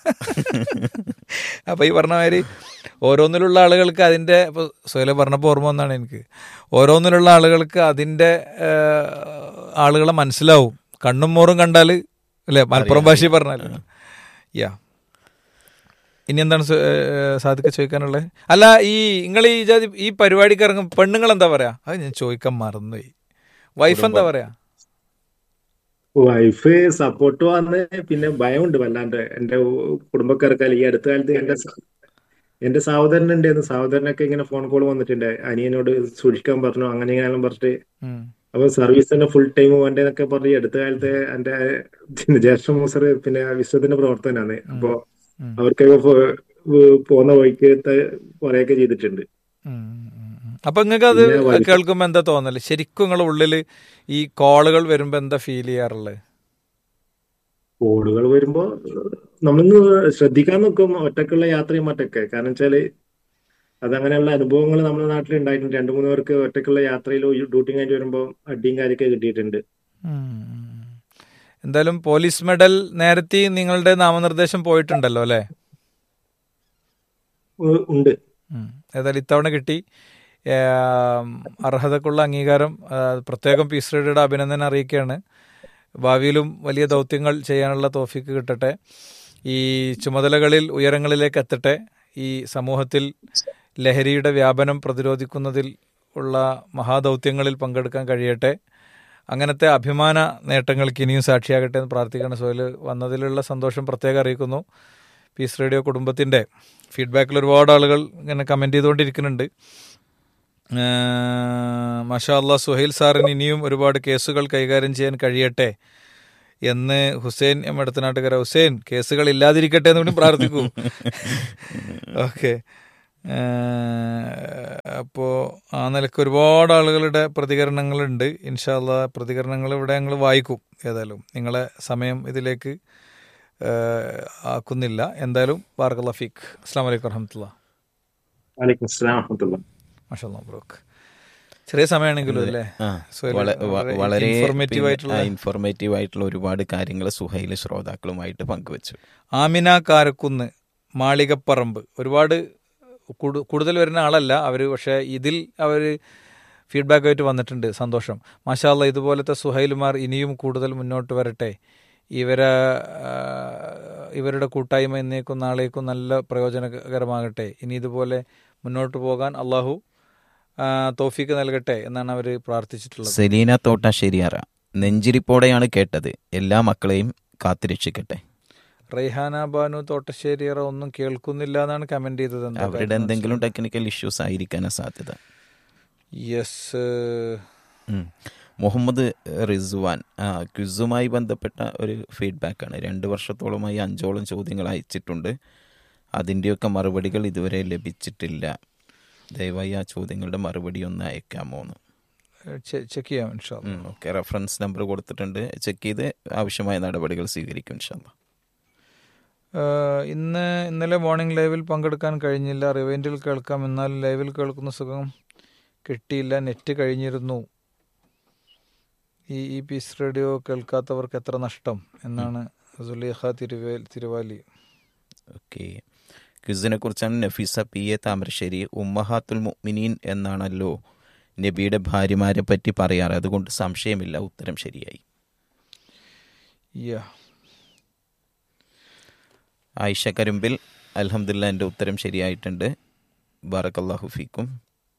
അപ്പൊ ഈ പറഞ്ഞ മാതിരി ഓരോന്നിലുള്ള ആളുകൾക്ക് അതിന്റെ ഇപ്പൊ സ്വയം പറഞ്ഞപ്പോൾ ഓർമ്മ വന്നാണ് എനിക്ക് ഓരോന്നിലുള്ള ആളുകൾക്ക് അതിന്റെ ഏഹ്, ആളുകളെ മനസ്സിലാവും കണ്ണും മോറും കണ്ടാൽ അല്ലെ മലപ്പുറം ഭാഷയിൽ പറഞ്ഞാൽ യാ ഇനി എന്താണ് സ- ഏഹ്, സാദിക്ക് ചോദിക്കാനുള്ളത് അല്ല ഈ നിങ്ങൾ ഈ ജാതി ഈ പരിപാടിക്ക് ഇറങ്ങും പെണ്ണുങ്ങൾ എന്താ പറയാ അത് ഞാൻ ചോദിക്കാൻ മറന്നുപോയി വൈഫ് എന്താ പറയാ വൈഫ് സപ്പോർട്ട് വന്ന് പിന്നെ ഭയമുണ്ട് വല്ലാണ്ട് എന്റെ കുടുംബക്കാർക്ക് ഈ അടുത്ത കാലത്ത് എന്റെ സ- എന്റെ സഹോദരൻ ഉണ്ടായിരുന്നു സഹോദരനൊക്കെ ഇങ്ങനെ ഫോൺ കോൾ വന്നിട്ടുണ്ട് അനിയനോട് സൂക്ഷിക്കാൻ പറഞ്ഞു അങ്ങനെ ഇങ്ങനെ പറഞ്ഞിട്ട് ഉം. അപ്പൊ സർവീസ് തന്നെ ഫുൾ ടൈം വേണ്ടതെന്നൊക്കെ പറഞ്ഞ് ഈ അടുത്ത കാലത്ത് എന്റെ പിന്നെ ജ്യേഷ്ഠ മൂസർ പിന്നെ വിശ്വത്തിന്റെ പ്രവർത്തനാണ് അപ്പൊ ഉം. അവർക്കൊക്കെ പോ- പോ- പോകുന്ന വഴിക്ക് കുറെയൊക്കെ ചെയ്തിട്ടുണ്ട് ഉം, ഉം, ഉം. അപ്പൊ നിങ്ങൾക്ക് അത് പിന്നെ വൈഫ്- കേൾക്കുമ്പോ എന്താ തോന്നല് ശരിക്കും നിങ്ങളുടെ ഉള്ളില് ഈ കോളുകൾ വരുമ്പോ എന്താ ഫീൽ ചെയ്യാറുള്ളത് കോളുകൾ വരുമ്പോ നമ്മളൊന്ന് ശ്രദ്ധിക്കാൻ നോക്കും ഒറ്റക്കുള്ള യാത്രയും മറ്റൊക്കെ കാരണം വെച്ചാല് അതങ്ങനെയുള്ള അനുഭവങ്ങൾ നമ്മുടെ നാട്ടിൽ ഉണ്ടായിട്ടുണ്ട് രണ്ടു മൂന്ന് പേർക്ക് ഒറ്റക്കുള്ള യാത്രയിൽ ഡ്യൂട്ടി കഴിഞ്ഞ് വരുമ്പോൾ അടിയും കാര്യമൊക്കെ കിട്ടിയിട്ടുണ്ട് ഉം. എന്തായാലും പോലീസ് മെഡൽ നേരത്തെ നിങ്ങളുടെ നാമനിർദ്ദേശം പോയിട്ടുണ്ടല്ലോ അല്ലെ ഉ- ഉണ്ട് ഉം. ഏതായാലും ഇത്തവണ കിട്ടി ഏം, അർഹതക്കുള്ള അംഗീകാരം ആ, പ്രത്യേകം പീസ് റേഡിയുടെ അഭിനന്ദനം അറിയിക്കുകയാണ് ഭാവിയിലും വലിയ ദൗത്യങ്ങൾ ചെയ്യാനുള്ള തോഫിക്ക് കിട്ടട്ടെ ഈ ചുമതലകളിൽ ഉയരങ്ങളിലേക്ക് എത്തട്ടെ ഈ സമൂഹത്തിൽ ലഹരിയുടെ വ്യാപനം പ്രതിരോധിക്കുന്നതിൽ ഉള്ള മഹാദൗത്യങ്ങളിൽ പങ്കെടുക്കാൻ കഴിയട്ടെ അങ്ങനത്തെ അഭിമാന നേട്ടങ്ങൾക്ക് ഇനിയും സാക്ഷിയാകട്ടെ എന്ന് പ്രാർത്ഥിക്കണം സോയിൽ വന്നതിലുള്ള സന്തോഷം പ്രത്യേകം അറിയിക്കുന്നു പീസ് റേഡിയോ കുടുംബത്തിൻ്റെ ഫീഡ്ബാക്കിൽ ഒരുപാട് ആളുകൾ ഇങ്ങനെ കമൻറ്റ് ചെയ്തുകൊണ്ടിരിക്കുന്നുണ്ട് മഷാ അല്ലാ സുഹൈൽ സാറിന് ഇനിയും ഒരുപാട് കേസുകൾ കൈകാര്യം ചെയ്യാൻ കഴിയട്ടെ എന്ന് ഹുസൈൻ എം അടുത്തനാട്ടുകാര ഹുസൈൻ കേസുകൾ ഇല്ലാതിരിക്കട്ടെ എന്ന് കൂടി പ്രാർത്ഥിക്കൂ ഓക്കെ അപ്പോൾ ആ നിലക്ക് ഒരുപാട് ആളുകളുടെ പ്രതികരണങ്ങളുണ്ട് ഇൻഷാല്ല പ്രതികരണങ്ങൾ ഇവിടെ ഞങ്ങൾ വായിക്കും ഏതായാലും നിങ്ങളെ സമയം ഇതിലേക്ക് ഏഹ്, ആക്കുന്നില്ല എന്തായാലും ബാർക്കല്ല ഫീഖ് അസ്സാം വലൈക്കും വറഹമത്തുള്ള വലൈക്കും അസ്സലാം വറഹ്മത്തുള്ളാഹി. മാഷാ മബ്രൂക്ക് ചെറിയ സമയമാണെങ്കിലും അല്ലേ ആ, സുഹൈൽ വള- വ- വളരെ വളരെ informative ആയിട്ടുള്ള ഇൻഫോർമേറ്റീവ് ആയിട്ടുള്ള ഒരുപാട് കാര്യങ്ങൾ സുഹൈൽ ശ്രോതാക്കളുമായിട്ട് പങ്കുവച്ചു ആമിന കാരക്കുന്ന് മാളികപ്പറമ്പ് ഒരുപാട് കൂടു- കൂടുതൽ വരുന്ന ആളല്ല അവർ പക്ഷേ ഇതിൽ അവർ ഫീഡ്ബാക്ക് ആയിട്ട് വന്നിട്ടുണ്ട് സന്തോഷം മാഷാല്ല ഇതുപോലത്തെ സുഹൈലുമാർ ഇനിയും കൂടുതൽ മുന്നോട്ട് വരട്ടെ ഇവരെ ആ, ഇവരുടെ കൂട്ടായ്മ ഇന്നേക്കും നാളേക്കും നല്ല പ്രയോജനകരമാകട്ടെ ഇനി ഇതുപോലെ മുന്നോട്ട് പോകാൻ അള്ളാഹു ആ, തൗഫീക്ക് നൽകട്ടെ എന്നാണ് അവർ പ്രാർത്ഥിച്ചിട്ടുള്ളത് സെലീന തോട്ട ശരിയാറ നെഞ്ചിരിപ്പോടെയാണ് കേട്ടത് എല്ലാ മക്കളെയും കാത്തുരക്ഷിക്കട്ടെ റൈഹാന ബാനു തോട്ടശ്ശേരിയറ ഒന്നും കേൾക്കുന്നില്ല എന്നാണ് കമന്റ് ചെയ്തത് എന്താ അവരുടെ കാര്യം എന്തെങ്കിലും ടെക്നിക്കൽ ഇഷ്യൂസ് ആയിരിക്കാനാ സാധ്യത യെസ് ഉം. മുഹമ്മദ് റിസ്വാൻ ആ ക്വിസുമായി ബന്ധപ്പെട്ട ഒരു ഫീഡ്ബാക്കാണ് രണ്ട് വർഷത്തോളമായി അഞ്ചോളം ചോദ്യങ്ങൾ അയച്ചിട്ടുണ്ട് അതിൻ്റെയൊക്കെ മറുപടികൾ ഇതുവരെ ലഭിച്ചിട്ടില്ല ദയവായി ആ ചോദ്യങ്ങളുടെ മറുപടി ഒന്ന് അയക്കാമോ എന്ന് ചെക്ക് ചെയ്യാം ഇൻഷാ അല്ലാ. ഓക്കെ റെഫറൻസ് നമ്പർ കൊടുത്തിട്ടുണ്ട് ചെക്ക് ചെയ്ത് ആവശ്യമായ നടപടികൾ സ്വീകരിക്കും ഇൻഷാല്ലാ ഏഹ് ഇന്ന് ഇന്നലെ മോർണിംഗ് ലൈവിൽ പങ്കെടുക്കാൻ കഴിഞ്ഞില്ല റിവൈൻഡിൽ കേൾക്കാം എന്നാൽ ലൈവിൽ കേൾക്കുന്ന സുഖം കിട്ടിയില്ല നെറ്റ് കഴിഞ്ഞിരുന്നു ഈ ഈ പീസ് റേഡിയോ കേൾക്കാത്തവർക്ക് എത്ര നഷ്ടം എന്നാണ് സുലേഖ തിരുവേ തിരുവാലി ഓക്കെ ക്വിസിനെ കുറിച്ചാണ് നഫീസ പി എ താമരശ്ശേരി ഉമ്മഹാത്തുൽ മുഅ്മിനീൻ എന്നാണല്ലോ നബിയുടെ ഭാര്യമാരെ പറ്റി പറയാറ് അതുകൊണ്ട് സംശയമില്ല ഉത്തരം ശരിയായി യാ ആയിഷ കരുമ്പിൽ അൽഹംദുലില്ലാ എൻ്റെ ഉത്തരം ശരിയായിട്ടുണ്ട് ബാറക്കല്ലാഹു ഫീക്കും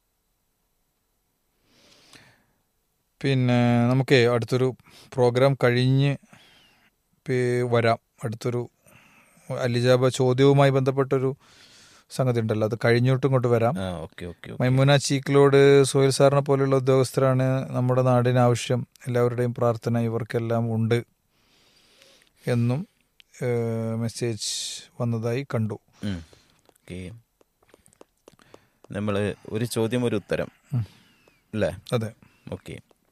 പിന്നെ നമുക്ക് അടുത്തൊരു പ്രോഗ്രാം കഴിഞ്ഞ് പേ- വരാം അടുത്തൊരു അലിജാബ ചോദ്യവുമായി ബന്ധപ്പെട്ടൊരു സംഗതി ഉണ്ടല്ലോ അത് കഴിഞ്ഞിട്ട് ഇങ്ങോട്ട് വരാം ആ okay okay Maimuna Cheekilode soil സാറിനെ പോലെയുള്ള ഉദ്യോഗസ്ഥരാണ് നമ്മുടെ നാടിന് ആവശ്യം എല്ലാവരുടെയും പ്രാർത്ഥന ഇവർക്കെല്ലാം ഉണ്ട് എന്നും ഏഹ്, മെസ്സേജ് വന്നതായി കണ്ടു ഓക്കെ നമ്മൾ ഒരു ചോദ്യം ഒരു ഉത്തരം അല്ലേ അതെ ഓക്കെ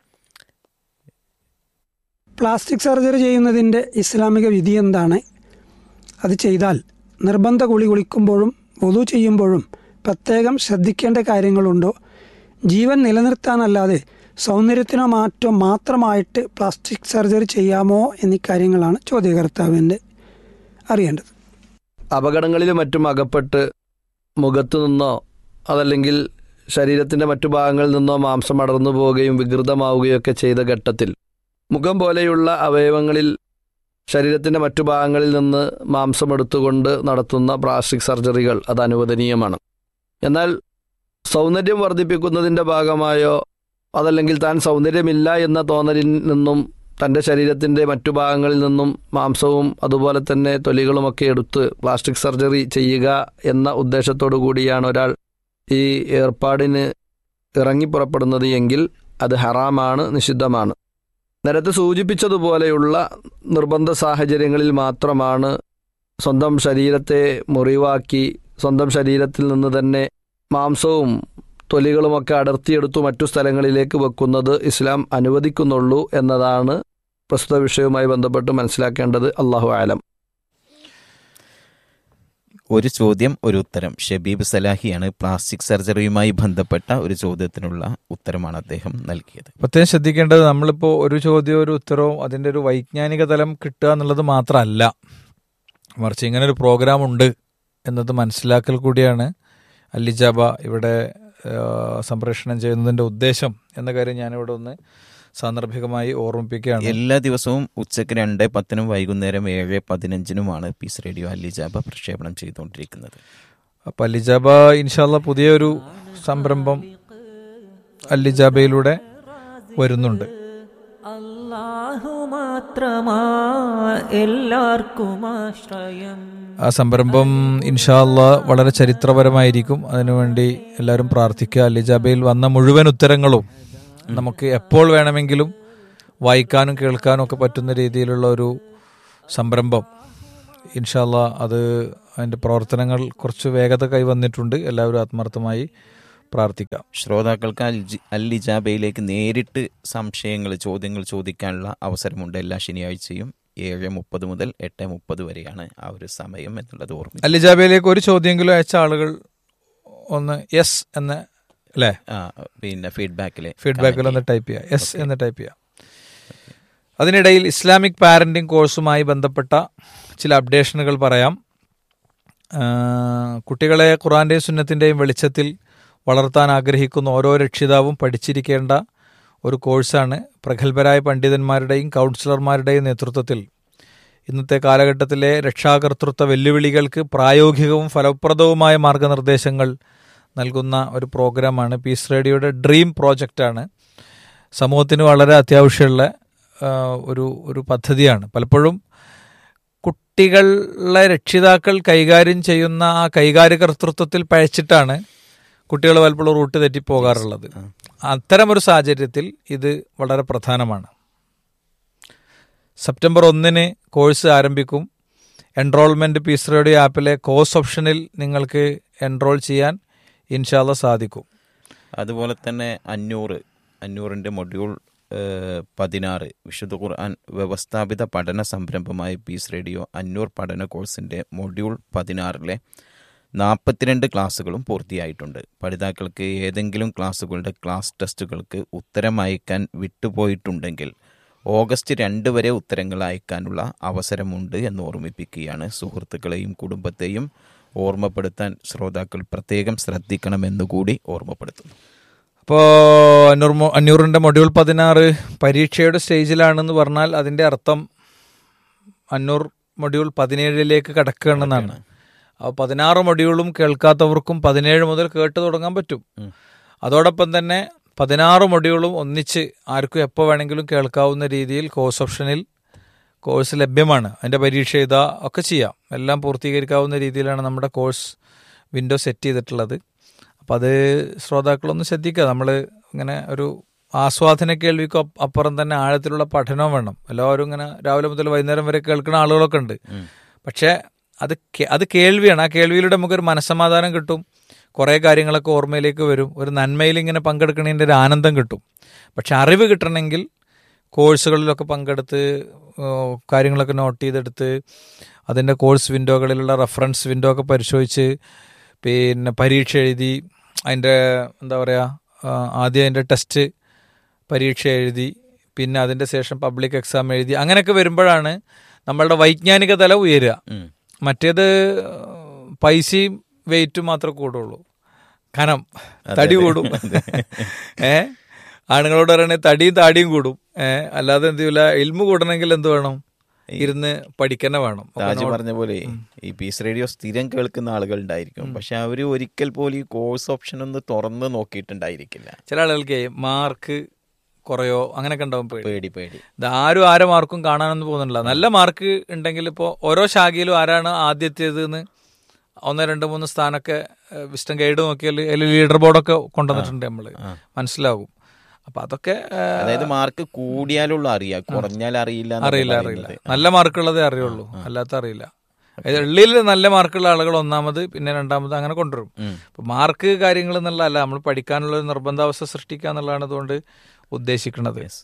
പ്ലാസ്റ്റിക് സർജറി ചെയ്യുന്നതിൻ്റെ ഇസ്ലാമിക വിധി എന്താണ് അത് ചെയ്താൽ നിർബന്ധ കുളി കുളിക്കുമ്പോഴും വധു ചെയ്യുമ്പോഴും പ്രത്യേകം ശ്രദ്ധിക്കേണ്ട കാര്യങ്ങളുണ്ടോ ജീവൻ നിലനിർത്താനല്ലാതെ സൗന്ദര്യത്തിനോ മാറ്റോ മാത്രമായിട്ട് പ്ലാസ്റ്റിക് സർജറി ചെയ്യാമോ എന്നീ കാര്യങ്ങളാണ് ചോദ്യകർത്താവിൻ്റെ അറിയേണ്ടത് അപകടങ്ങളിലും മറ്റും അകപ്പെട്ട് മുഖത്തു നിന്നോ അതല്ലെങ്കിൽ ശരീരത്തിൻ്റെ മറ്റു ഭാഗങ്ങളിൽ നിന്നോ മാംസം അടർന്നു പോവുകയും വികൃതമാവുകയോ ഒക്കെ ചെയ്ത ഘട്ടത്തിൽ മുഖം പോലെയുള്ള അവയവങ്ങളിൽ ശരീരത്തിൻ്റെ മറ്റു ഭാഗങ്ങളിൽ നിന്ന് മാംസം എടുത്തുകൊണ്ട് നടത്തുന്ന പ്ലാസ്റ്റിക് സർജറികൾ അത് അനുവദനീയമാണ് എന്നാൽ സൗന്ദര്യം വർദ്ധിപ്പിക്കുന്നതിൻ്റെ ഭാഗമായോ അതല്ലെങ്കിൽ താൻ സൗന്ദര്യമില്ല എന്ന തോന്നലിൽ നിന്നും തൻ്റെ ശരീരത്തിൻ്റെ മറ്റു ഭാഗങ്ങളിൽ നിന്നും മാംസവും അതുപോലെ തന്നെ തൊലികളുമൊക്കെ എടുത്ത് പ്ലാസ്റ്റിക് സർജറി ചെയ്യുക എന്ന ഉദ്ദേശത്തോടു കൂടിയാണ് ഒരാൾ ഈ ഏർപ്പാടിന് ഇറങ്ങിപ്പുറപ്പെടുന്നത് എങ്കിൽ അത് ഹറാമാണ് നിഷിദ്ധമാണ് നേരത്തെ സൂചിപ്പിച്ചതുപോലെയുള്ള നിർബന്ധ സാഹചര്യങ്ങളിൽ മാത്രമാണ് സ്വന്തം ശരീരത്തെ മുറിവാക്കി സ്വന്തം ശരീരത്തിൽ നിന്ന് തന്നെ മാംസവും തൊലികളുമൊക്കെ അടർത്തിയെടുത്തു മറ്റു സ്ഥലങ്ങളിലേക്ക് വെക്കുന്നത് ഇസ്ലാം അനുവദിക്കുന്നുള്ളൂ എന്നതാണ് പ്രസ്തുത വിഷയവുമായി ബന്ധപ്പെട്ട് മനസ്സിലാക്കേണ്ടത് അള്ളാഹു ആലം ഒരു ചോദ്യം ഒരു ഉത്തരം ഷബീബ് സലാഹിയാണ് പ്ലാസ്റ്റിക് സർജറിയുമായി ബന്ധപ്പെട്ട ഒരു ചോദ്യത്തിനുള്ള ഉത്തരമാണ് അദ്ദേഹം നൽകിയത് പ്രത്യേകം ശ്രദ്ധിക്കേണ്ടത് നമ്മളിപ്പോൾ ഒരു ചോദ്യവും ഒരു ഉത്തരവും അതിൻ്റെ ഒരു വൈജ്ഞാനിക തലം കിട്ടുക എന്നുള്ളത് മാത്രമല്ല മറിച്ച് ഇങ്ങനെ ഒരു പ്രോഗ്രാം ഉണ്ട് എന്നത് മനസ്സിലാക്കൽ കൂടിയാണ് അല്ലിജാബ ഇവിടെ ആ, സംപ്രേഷണം ചെയ്യുന്നതിൻ്റെ ഉദ്ദേശം എന്ന കാര്യം ഞാനിവിടെ ഒന്ന് സാന്ദർഭികമായി ഓർമ്മിപ്പിക്കുകയാണ് എല്ലാ ദിവസവും ഉച്ചയ്ക്ക് രണ്ട് പത്തിനും വൈകുന്നേരം ഏഴ് പതിനഞ്ചിനുമാണ് പീസ് റേഡിയോ അല്ലിജാബ പ്രക്ഷേപണം ചെയ്തുകൊണ്ടിരിക്കുന്നത് അപ്പം അല്ലിജാബ ഇൻഷാല്ല പുതിയൊരു സംരംഭം അല്ലിജാബയിലൂടെ വരുന്നുണ്ട് അല്ലാഹു മാത്രമാ എല്ലാവർക്കും ആശ്രയം ആ സംരംഭം ഇൻഷാല്ല വളരെ ചരിത്രപരമായിരിക്കും അതിനുവേണ്ടി എല്ലാവരും പ്രാർത്ഥിക്കുക അലിജാബയിൽ വന്ന മുഴുവൻ ഉത്തരങ്ങളും നമുക്ക് എപ്പോൾ വേണമെങ്കിലും വായിക്കാനും കേൾക്കാനും ഒക്കെ പറ്റുന്ന രീതിയിലുള്ള ഒരു സംരംഭം ഇൻഷാല്ല അത് അതിൻ്റെ പ്രവർത്തനങ്ങൾ കുറച്ച് വേഗത കൈവന്നിട്ടുണ്ട് എല്ലാവരും ആത്മാർത്ഥമായി പ്രാർത്ഥിക്കാം ശ്രോതാക്കൾക്ക് അൽ ജി- അൽ ഇജാബയിലേക്ക് നേരിട്ട് സംശയങ്ങൾ ചോദ്യങ്ങൾ ചോദിക്കാനുള്ള അവസരമുണ്ട് എല്ലാ ശനിയാഴ്ചയും ഏഴ് മുപ്പത് മുതൽ എട്ട് മുപ്പത് വരെയാണ് ആ ഒരു സമയം എന്നുള്ളത് ഓർമ്മ അലിജാബയിലേക്ക് ഒരു ചോദ്യമെങ്കിലും അയച്ച ആളുകൾ ഒന്ന് യെസ് എന്ന അല്ലേ ആ പിന്നെ ഫീഡ്ബാക്കിലെ ഫീഡ്ബാക്കിൽ ഒന്ന് ടൈപ്പ് ചെയ്യുക എസ് എന്ന് ടൈപ്പ് ചെയ്യുക അതിനിടയിൽ ഇസ്ലാമിക് പാരന്റിംഗ് കോഴ്സുമായി ബന്ധപ്പെട്ട ചില അപ്ഡേഷനുകൾ പറയാം ആ, കുട്ടികളെ ഖുറാന്റെയും സുന്നത്തിൻ്റെയും വെളിച്ചത്തിൽ വളർത്താൻ ആഗ്രഹിക്കുന്ന ഓരോ രക്ഷിതാവും പഠിച്ചിരിക്കേണ്ട ഒരു കോഴ്സാണ് പ്രഗത്ഭരായ പണ്ഡിതന്മാരുടെയും കൗൺസിലർമാരുടെയും നേതൃത്വത്തിൽ ഇന്നത്തെ കാലഘട്ടത്തിലെ രക്ഷാകർതൃത്വ വെല്ലുവിളികൾക്ക് പ്രായോഗികവും ഫലപ്രദവുമായ മാർഗനിർദ്ദേശങ്ങൾ നൽകുന്ന ഒരു പ്രോഗ്രാമാണ് പീസ് റേഡിയോയുടെ ഡ്രീം പ്രോജക്റ്റാണ് സമൂഹത്തിന് വളരെ അത്യാവശ്യമുള്ള ആ, ഒരു ഒരു പദ്ധതിയാണ് പലപ്പോഴും കുട്ടികളെ രക്ഷിതാക്കൾ കൈകാര്യം ചെയ്യുന്ന ആ കൈകാര്യകർത്തൃത്വത്തിൽ പഴച്ചിട്ടാണ് കുട്ടികൾ പലപ്പോഴും റൂട്ട് തെറ്റിപ്പോകാറുള്ളത് അത്തരമൊരു സാഹചര്യത്തിൽ ഇത് വളരെ പ്രധാനമാണ് സെപ്റ്റംബർ ഒന്നിന് കോഴ്സ് ആരംഭിക്കും എൻറോൾമെൻറ്റ് പീസ് റേഡിയോ ആപ്പിലെ കോഴ്സ് ഓപ്ഷനിൽ നിങ്ങൾക്ക് എൻറോൾ ചെയ്യാൻ ഇൻഷാല്ല സാധിക്കും അതുപോലെ തന്നെ അഞ്ഞൂറ് അഞ്ഞൂറിൻ്റെ മൊഡ്യൂൾ ഏഹ്, പതിനാറ് വിശുദ്ധ ഖുർആൻ വ്യവസ്ഥാപിത പഠന സംരംഭമായ പീസ് റേഡിയോ അഞ്ഞൂർ പഠന കോഴ്സിൻ്റെ മൊഡ്യൂൾ പതിനാറിലെ നാൽപ്പത്തിരണ്ട് ക്ലാസ്സുകളും പൂർത്തിയായിട്ടുണ്ട് പഠിതാക്കൾക്ക് ഏതെങ്കിലും ക്ലാസ്സുകളുടെ ക്ലാസ് ടെസ്റ്റുകൾക്ക് ഉത്തരം അയക്കാൻ വിട്ടുപോയിട്ടുണ്ടെങ്കിൽ ഓഗസ്റ്റ് രണ്ട് വരെ ഉത്തരങ്ങൾ അയക്കാനുള്ള അവസരമുണ്ട് എന്ന് ഓർമ്മിപ്പിക്കുകയാണ് സുഹൃത്തുക്കളെയും കുടുംബത്തെയും ഓർമ്മപ്പെടുത്താൻ ശ്രോതാക്കൾ പ്രത്യേകം ശ്രദ്ധിക്കണമെന്നുകൂടി ഓർമ്മപ്പെടുത്തുന്നു അപ്പോൾ അഞ്ഞൂറ് മൊ- അഞ്ഞൂറിൻ്റെ മൊഡ്യൂൾ പതിനാറ് പരീക്ഷയുടെ സ്റ്റേജിലാണെന്ന് പറഞ്ഞാൽ അതിൻ്റെ അർത്ഥം അഞ്ഞൂർ മൊഡ്യൂൾ പതിനേഴിലേക്ക് കടക്കുകയാണെന്നാണ് അപ്പോൾ പതിനാറ് മൊഡ്യൂളും കേൾക്കാത്തവർക്കും പതിനേഴ് മുതൽ കേട്ട് തുടങ്ങാൻ പറ്റും ഉം. അതോടൊപ്പം തന്നെ പതിനാറ് മൊഡ്യൂളും ഒന്നിച്ച് ആർക്കും എപ്പോൾ വേണമെങ്കിലും കേൾക്കാവുന്ന രീതിയിൽ കോഴ്സ് ഓപ്ഷനിൽ കോഴ്സ് ലഭ്യമാണ് അതിൻ്റെ പരീക്ഷ എഴുതുക ഒക്കെ ചെയ്യാം എല്ലാം പൂർത്തീകരിക്കാവുന്ന രീതിയിലാണ് നമ്മുടെ കോഴ്സ് വിൻഡോ സെറ്റ് ചെയ്തിട്ടുള്ളത് അപ്പം അത് ശ്രോതാക്കളൊന്ന് ശ്രദ്ധിക്കുക നമ്മൾ ഇങ്ങനെ ഒരു ആസ്വാദന കേൾവിക്ക് അപ്പ- അപ്പുറം തന്നെ ആഴത്തിലുള്ള പഠനവും വേണം എല്ലാവരും ഇങ്ങനെ രാവിലെ മുതൽ വൈകുന്നേരം വരെ കേൾക്കുന്ന ആളുകളൊക്കെ ഉണ്ട് പക്ഷേ അത് കേ- അത് കേൾവിയാണ് ആ കേൾവിയിലൂടെ നമുക്കൊരു മനസ്സമാധാനം കിട്ടും കുറേ കാര്യങ്ങളൊക്കെ ഓർമ്മയിലേക്ക് വരും ഒരു നന്മയിൽ ഇങ്ങനെ പങ്കെടുക്കുന്നതിൻ്റെ ഒരു ആനന്ദം കിട്ടും പക്ഷെ അറിവ് കിട്ടണമെങ്കിൽ കോഴ്സുകളിലൊക്കെ പങ്കെടുത്ത് ഓ, കാര്യങ്ങളൊക്കെ നോട്ട് ചെയ്തെടുത്ത് അതിൻ്റെ കോഴ്സ് വിൻഡോകളിലുള്ള റെഫറൻസ് വിൻഡോ ഒക്കെ പരിശോധിച്ച് പിന്നെ പരീക്ഷ എഴുതി അതിൻ്റെ എന്താ പറയുക ആ, ആദ്യം അതിൻ്റെ ടെസ്റ്റ് പരീക്ഷ എഴുതി പിന്നെ അതിൻ്റെ ശേഷം പബ്ലിക് എക്സാം എഴുതി അങ്ങനെയൊക്കെ വരുമ്പോഴാണ് നമ്മളുടെ വൈജ്ഞാനിക തലം ഉയരുക ഉം. മറ്റേത് പൈസയും വെയിറ്റും മാത്രമേ കൂടുള്ളൂ കനം അതെ, തടി അതെ. കൂടും ഏ ആണുങ്ങളോട് പറയണേ തടിയും താടിയും കൂടും ഏ അല്ലാതെ എന്ത് ചെയ്യൂല ഇൽമു കൂടണമെങ്കിൽ എന്ത് വേണം ഇരുന്ന് പഠിക്കന്നെ വേണം അപ്പൊ രാജു നോട്ട്- പറഞ്ഞ പോലെ ഈ പീസ് റേഡിയോ സ്ഥിരം കേൾക്കുന്ന ആളുകൾ ഉണ്ടായിരിക്കും പക്ഷെ അവര് ഒരിക്കൽ പോലും ഈ കോഴ്സ് ഓപ്ഷൻ ഒന്ന് തുറന്ന് നോക്കിയിട്ടുണ്ടായിരിക്കില്ല ചില ആളുകൾക്ക് മാർക്ക് കുറയോ അങ്ങനെയൊക്കെ ഉണ്ടാവും പേടി പേടി പേടി ഇത് ആരും ആരെ മാർക്കും കാണാനൊന്നും പോകുന്നില്ല നല്ല മാർക്ക് ഉണ്ടെങ്കിൽ ഇപ്പോൾ ഓരോ ശാഖയിലും ആരാണ് ആദ്യത്തേത് എന്ന് ഒന്ന് രണ്ട് മൂന്ന് സ്ഥാനമൊക്കെ വിസ്റ്റം ഗൈഡ് നോക്കിയാൽ അതിൽ ലീഡർ ബോർഡൊക്കെ കൊണ്ടുവന്നിട്ടുണ്ട് നമ്മൾ മനസ്സിലാവും അപ്പൊ അതൊക്കെ ആ, അതായത് മാർക്ക് കൂടിയാലുള്ള അറിയാം കുറഞ്ഞാൽ അറിയില്ല എന്നല്ലേ അറിയില്ല പറയുന്നത്. അറിയില്ല നല്ല മാർക്കുള്ളതേ അറിയുള്ളൂ അല്ലാത്ത അറിയില്ല അതായത് ഉള്ളിൽ നല്ല മാർക്കുള്ള ആളുകൾ ഒന്നാമത് പിന്നെ രണ്ടാമത് അങ്ങനെ കൊണ്ടുവരും ഉം. ഇപ്പൊ മാർക്ക് കാര്യങ്ങൾ എന്നുള്ളതല്ല നമ്മൾ പഠിക്കാനുള്ള ഒരു നിർബന്ധാവസ്ഥ സൃഷ്ടിക്കുക എന്നുള്ളതാണ് അതുകൊണ്ട് ഉദ്ദേശിക്കുന്നത് Yes.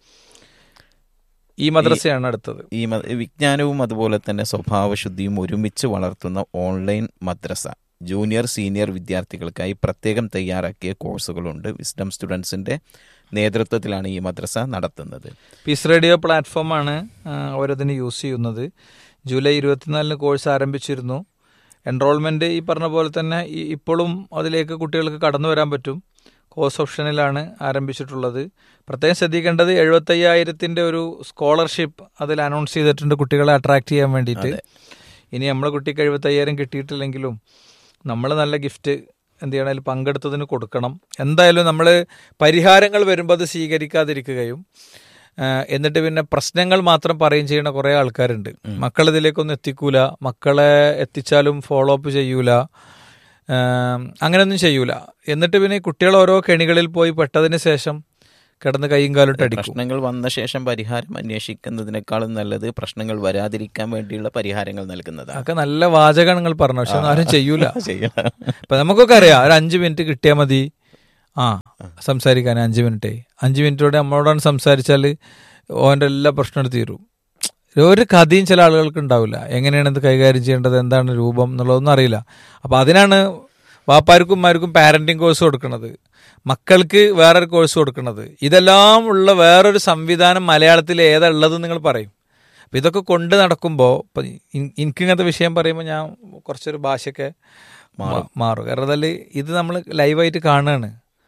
ഈ മദ്രസയാണ് അടുത്തത് ഈ മ- വിജ്ഞാനവും അതുപോലെ തന്നെ സ്വഭാവശുദ്ധിയും ഒരുമിച്ച് വളർത്തുന്ന ഓൺലൈൻ മദ്രസ ജൂനിയർ സീനിയർ വിദ്യാർത്ഥികൾക്കായി പ്രത്യേകം തയ്യാറാക്കിയ കോഴ്സുകളുണ്ട് വിസ്ഡം സ്റ്റുഡൻസിന്റെ നേതൃത്വത്തിലാണ് ഈ മദ്രസ നടത്തുന്നത് പീസ് റേഡിയോ പ്ലാറ്റ്ഫോമാണ് ആ, അവരതിന് യൂസ് ചെയ്യുന്നത് ജൂലൈ ഇരുപത്തിനാലിന് കോഴ്സ് ആരംഭിച്ചിരുന്നു എൻറോൾമെൻറ്റ് ഈ പറഞ്ഞ പോലെ തന്നെ ഈ- ഇപ്പോഴും അതിലേക്ക് കുട്ടികൾക്ക് കടന്നു വരാൻ പറ്റും കോഴ്സ് ഓപ്ഷനിലാണ് ആരംഭിച്ചിട്ടുള്ളത് പ്രത്യേകം ശ്രദ്ധിക്കേണ്ടത് എഴുപത്തയ്യായിരത്തിൻ്റെ ഒരു സ്കോളർഷിപ്പ് അതിൽ അനൗൺസ് ചെയ്തിട്ടുണ്ട് കുട്ടികളെ അട്രാക്ട് ചെയ്യാൻ വേണ്ടിയിട്ട് ഇനി നമ്മളെ കുട്ടിക്ക് എഴുപത്തയ്യായിരം കിട്ടിയിട്ടില്ലെങ്കിലും നമ്മൾ നല്ല ഗിഫ്റ്റ് എന്ത് ചെയ്യണം അതിൽ പങ്കെടുത്തതിന് കൊടുക്കണം എന്തായാലും നമ്മൾ പരിഹാരങ്ങൾ വരുമ്പോൾ അത് സ്വീകരിക്കാതിരിക്കുകയും ആ, എന്നിട്ട് പിന്നെ പ്രശ്നങ്ങൾ മാത്രം പറയുകയും ചെയ്യുന്ന കുറേ ആൾക്കാരുണ്ട് മക്കൾ ഇതിലേക്കൊന്നും എത്തിക്കൂല മക്കളെ എത്തിച്ചാലും ഫോളോ അപ്പ് ചെയ്യൂല ആ, അങ്ങനെയൊന്നും ചെയ്യൂല എന്നിട്ട് പിന്നെ ഈ കുട്ടികൾ ഓരോ കെണികളിൽ പോയി പെട്ടതിന് ശേഷം കിടന്ന് കൈയും കാലിട്ട് അടിക്കും പ്രശ്നങ്ങൾ വന്ന ശേഷം പരിഹാരം അന്വേഷിക്കുന്നതിനേക്കാളും നല്ലത് പ്രശ്നങ്ങൾ വരാതിരിക്കാൻ വേണ്ടിയുള്ള പരിഹാരങ്ങൾ നൽകുന്നതാണ് അതൊക്കെ നല്ല വാചകമാണ് നിങ്ങൾ പറഞ്ഞു പക്ഷെ ഒന്നും ആരും ചെയ്യൂല ചെയ്യണം ഇപ്പൊ നമുക്കൊക്കെ അറിയാം ഒരു അഞ്ച് മിനിറ്റ് കിട്ടിയാൽ മതി ആ സംസാരിക്കാൻ അഞ്ച് മിനിറ്റ് അഞ്ച് മിനിറ്റോടെ നമ്മളോടാണ് സംസാരിച്ചാൽ ഓൻ്റെ എല്ലാ പ്രശ്നവും തീരും ഒരു കഥയും ചില ആളുകൾക്ക് ഉണ്ടാവില്ല എങ്ങനെയാണ് ഇത് കൈകാര്യം ചെയ്യേണ്ടത് എന്താണ് രൂപം എന്നുള്ളതൊന്നും അറിയില്ല അപ്പം അതിനാണ് വാപ്പാർക്കും ഉമ്മാർക്കും പാരന്റിങ് കോഴ്സ് കൊടുക്കുന്നത് മക്കൾക്ക് വേറൊരു കോഴ്സ് കൊടുക്കുന്നത് ഇതെല്ലാം ഉള്ള വേറൊരു സംവിധാനം മലയാളത്തിൽ ഏതാ ഉള്ളത് നിങ്ങൾ പറയും അപ്പം ഇതൊക്കെ കൊണ്ട് നടക്കുമ്പോൾ ഇപ്പം എനിക്കിങ്ങനത്തെ വിഷയം പറയുമ്പോൾ ഞാൻ കുറച്ചൊരു ഭാഷയൊക്കെ മാ- മാറും കാരണം എന്തായാൽ ഇത് നമ്മൾ ലൈവായിട്ട് കാണുകയാണ്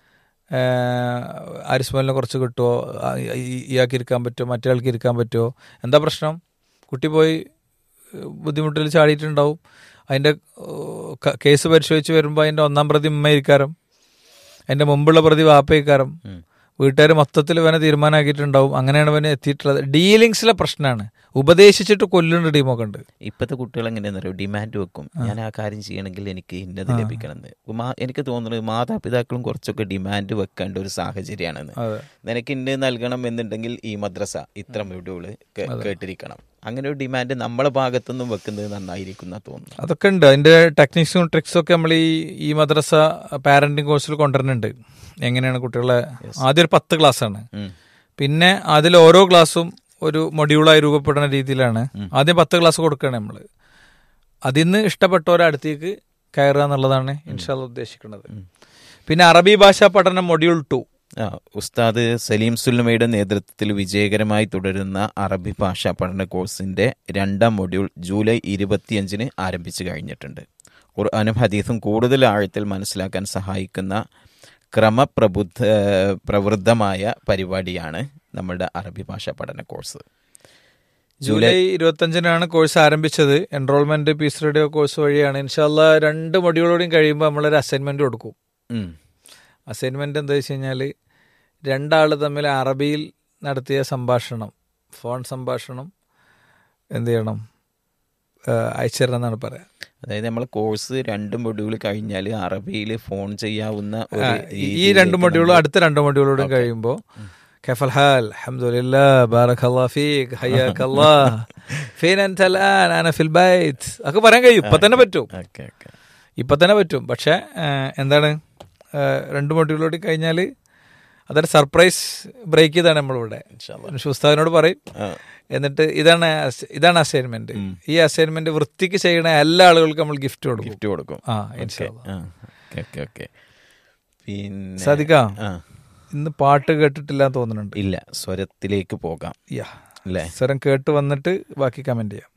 ആരിസ്മലിനെ കുറച്ച് കിട്ടുമോ ആ, ഈ- ഇയാൾക്ക് ഇരിക്കാൻ പറ്റുമോ മറ്റേ ആൾക്ക് ഇരിക്കാൻ പറ്റുമോ എന്താ പ്രശ്നം കുട്ടി പോയി ഏഹ്, ബുദ്ധിമുട്ടിൽ ചാടിയിട്ടുണ്ടാവും അതിൻ്റെ ഏഹ്, ക- കേസ് പരിശോധിച്ച് വരുമ്പോൾ അതിൻ്റെ ഒന്നാം പ്രതി ഉമ്മയിരിക്കാരം അതിൻ്റെ മുമ്പുള്ള പ്രതി വാപ്പയിക്കാരം വീട്ടുകാർ മൊത്തത്തിൽ ഇവനെ തീരുമാനമാക്കിയിട്ടുണ്ടാവും അങ്ങനെയാണ് ഇവനെ എത്തിയിട്ടുള്ളത് ഡീലിങ്സിലെ പ്രശ്നമാണ് ഉപദേശിച്ചിട്ട് കൊല്ലുന്ന ടീമൊക്കെ ഉണ്ട് ഇപ്പോഴത്തെ കുട്ടികൾ എങ്ങനെയാണെന്ന് അറിയോ ഡിമാൻഡ് വെക്കും ഞാൻ ആ കാര്യം ചെയ്യണമെങ്കിൽ എനിക്ക് ഇന്നത് ലഭിക്കണം എന്ന് മാ- എനിക്ക് തോന്നുന്നത് മാതാപിതാക്കളും കുറച്ചൊക്കെ ഡിമാൻഡ് വെക്കേണ്ട ഒരു സാഹചര്യമാണെന്ന് അതെ നിനക്ക് ഇന്ന് നൽകണം എന്നുണ്ടെങ്കിൽ ഈ മദ്രസ ഇത്ര മൊഡ്യൂള് കേ- കേട്ടിരിക്കണം അങ്ങനെ ഒരു ഡിമാൻഡ് നമ്മളെ ഭാഗത്തുനിന്നും വെക്കുന്നത് നന്നായിരിക്കും എന്നാ തോന്നുന്നു അതൊക്കെ ഉണ്ട് അതിന്റെ ടെക്നിക്സും ട്രിക്സും ഒക്കെ നമ്മൾ ഈ ഈ മദ്രസ പാരന്റിങ് കോഴ്സിൽ കൊണ്ടുവരുന്നുണ്ട് എങ്ങനെയാണ് കുട്ടികളെ ആദ്യം ഒരു പത്ത് ക്ലാസ് ആണ് ഉം. പിന്നെ അതിൽ ഓരോ ക്ലാസ്സും ഒരു മൊഡ്യൂളായി രൂപപ്പെടുന്ന രീതിയിലാണ് ആദ്യം പത്ത് ക്ലാസ് കൊടുക്കുകയാണ് നമ്മൾ അതിന്ന് ഇഷ്ടപ്പെട്ടവരെ അടുത്തേക്ക് കയറുക എന്നുള്ളതാണ് ഇൻഷാല്ല ഉദ്ദേശിക്കുന്നത് പിന്നെ അറബി ഭാഷാ പഠനം മൊഡ്യൂൾ ടു ആ, ഉസ്താദ് സലീം സുല്ലമയുടെ നേതൃത്വത്തിൽ വിജയകരമായി തുടരുന്ന അറബി ഭാഷാ പഠന കോഴ്സിന്റെ രണ്ടാം മൊഡ്യൂൾ ജൂലൈ ഇരുപത്തിയഞ്ചിന് ആരംഭിച്ചു കഴിഞ്ഞിട്ടുണ്ട് ഖുർആാനും ഹദീസും കൂടുതൽ ആഴത്തിൽ മനസ്സിലാക്കാൻ സഹായിക്കുന്ന ക്രമപ്രബുദ്ധ പ്രവൃദ്ധമായ പരിപാടിയാണ് നമ്മളുടെ അറബി ഭാഷാ പഠന കോഴ്സ് ജൂലൈ ഇരുപത്തഞ്ചിനാണ് കോഴ്സ് ആരംഭിച്ചത് എൻറോൾമെന്റ് പീസ് റേഡിയോ കോഴ്സ് വഴിയാണ് ഇൻഷാല്ല രണ്ട് മൊഡ്യൂളോടെയും കഴിയുമ്പോൾ നമ്മളൊരു അസൈൻമെന്റ് കൊടുക്കും ഉം. അസൈൻമെന്റ് എന്താ വെച്ച് കഴിഞ്ഞാൽ രണ്ടാൾ തമ്മിൽ അറബിയിൽ നടത്തിയ സംഭാഷണം ഫോൺ സംഭാഷണം എന്ത് ചെയ്യണം അയച്ചു തരണം എന്നാണ് പറയാം അതായത് നമ്മൾ കോഴ്സ് രണ്ട് മൊഡ്യൂൾ കഴിഞ്ഞാൽ അറബിയിൽ ഫോൺ ചെയ്യാവുന്ന ആ, ഒരു ഈ- ഈ രീതിയിലേക്ക് രണ്ട് മൊഡ്യൂളും നമ്മൾ- അടുത്ത രണ്ട് മൊഡ്യൂളോടും കഴിയുമ്പോൾ كيف الحال الحمد لله بارك الله فيك حياك الله فين انت الان انا في البيت ഒക്കെ പറയാൻ കഴിയും ഇപ്പൊ തന്നെ പറ്റും ഓക്കെ ഓക്കെ ഇപ്പൊ തന്നെ പറ്റും പക്ഷെ എന്താണ് ആ, രണ്ട് മൊഡ്യൂളോട് കഴിഞ്ഞാൽ അതൊരു സർപ്രൈസ് ബ്രേക്ക് ചെയ്താണ് നമ്മളിവിടെ ഉസ്താദിനോട് പറയും ആ. എന്നിട്ട് ഇതാണ് അസ്- ഇതാണ് അസൈൻമെന്റ് ഈ അസൈൻമെന്റ് വൃത്തിക്ക് ചെയ്യണ എല്ലാ ആളുകൾക്കും നമ്മൾ ഗിഫ്റ്റ് കൊടുക്കും ഗിഫ്റ്റ് കൊടുക്കും ആ ഓക്കെ ഇൻഷാ അല്ലാ. ഓക്കെ ഓക്കെ ഓക്കെ പിന്നെ സാദിക്കാ ആ ഇന്ന് പാട്ട് കേട്ടിട്ടില്ല എന്ന് തോന്നുന്നുണ്ട് ഇല്ല സ്വരത്തിലേക്ക് പോകാം യാ അല്ലേ സ്വരം കേട്ട് വന്നിട്ട് ബാക്കി കമന്റ് ചെയ്യാം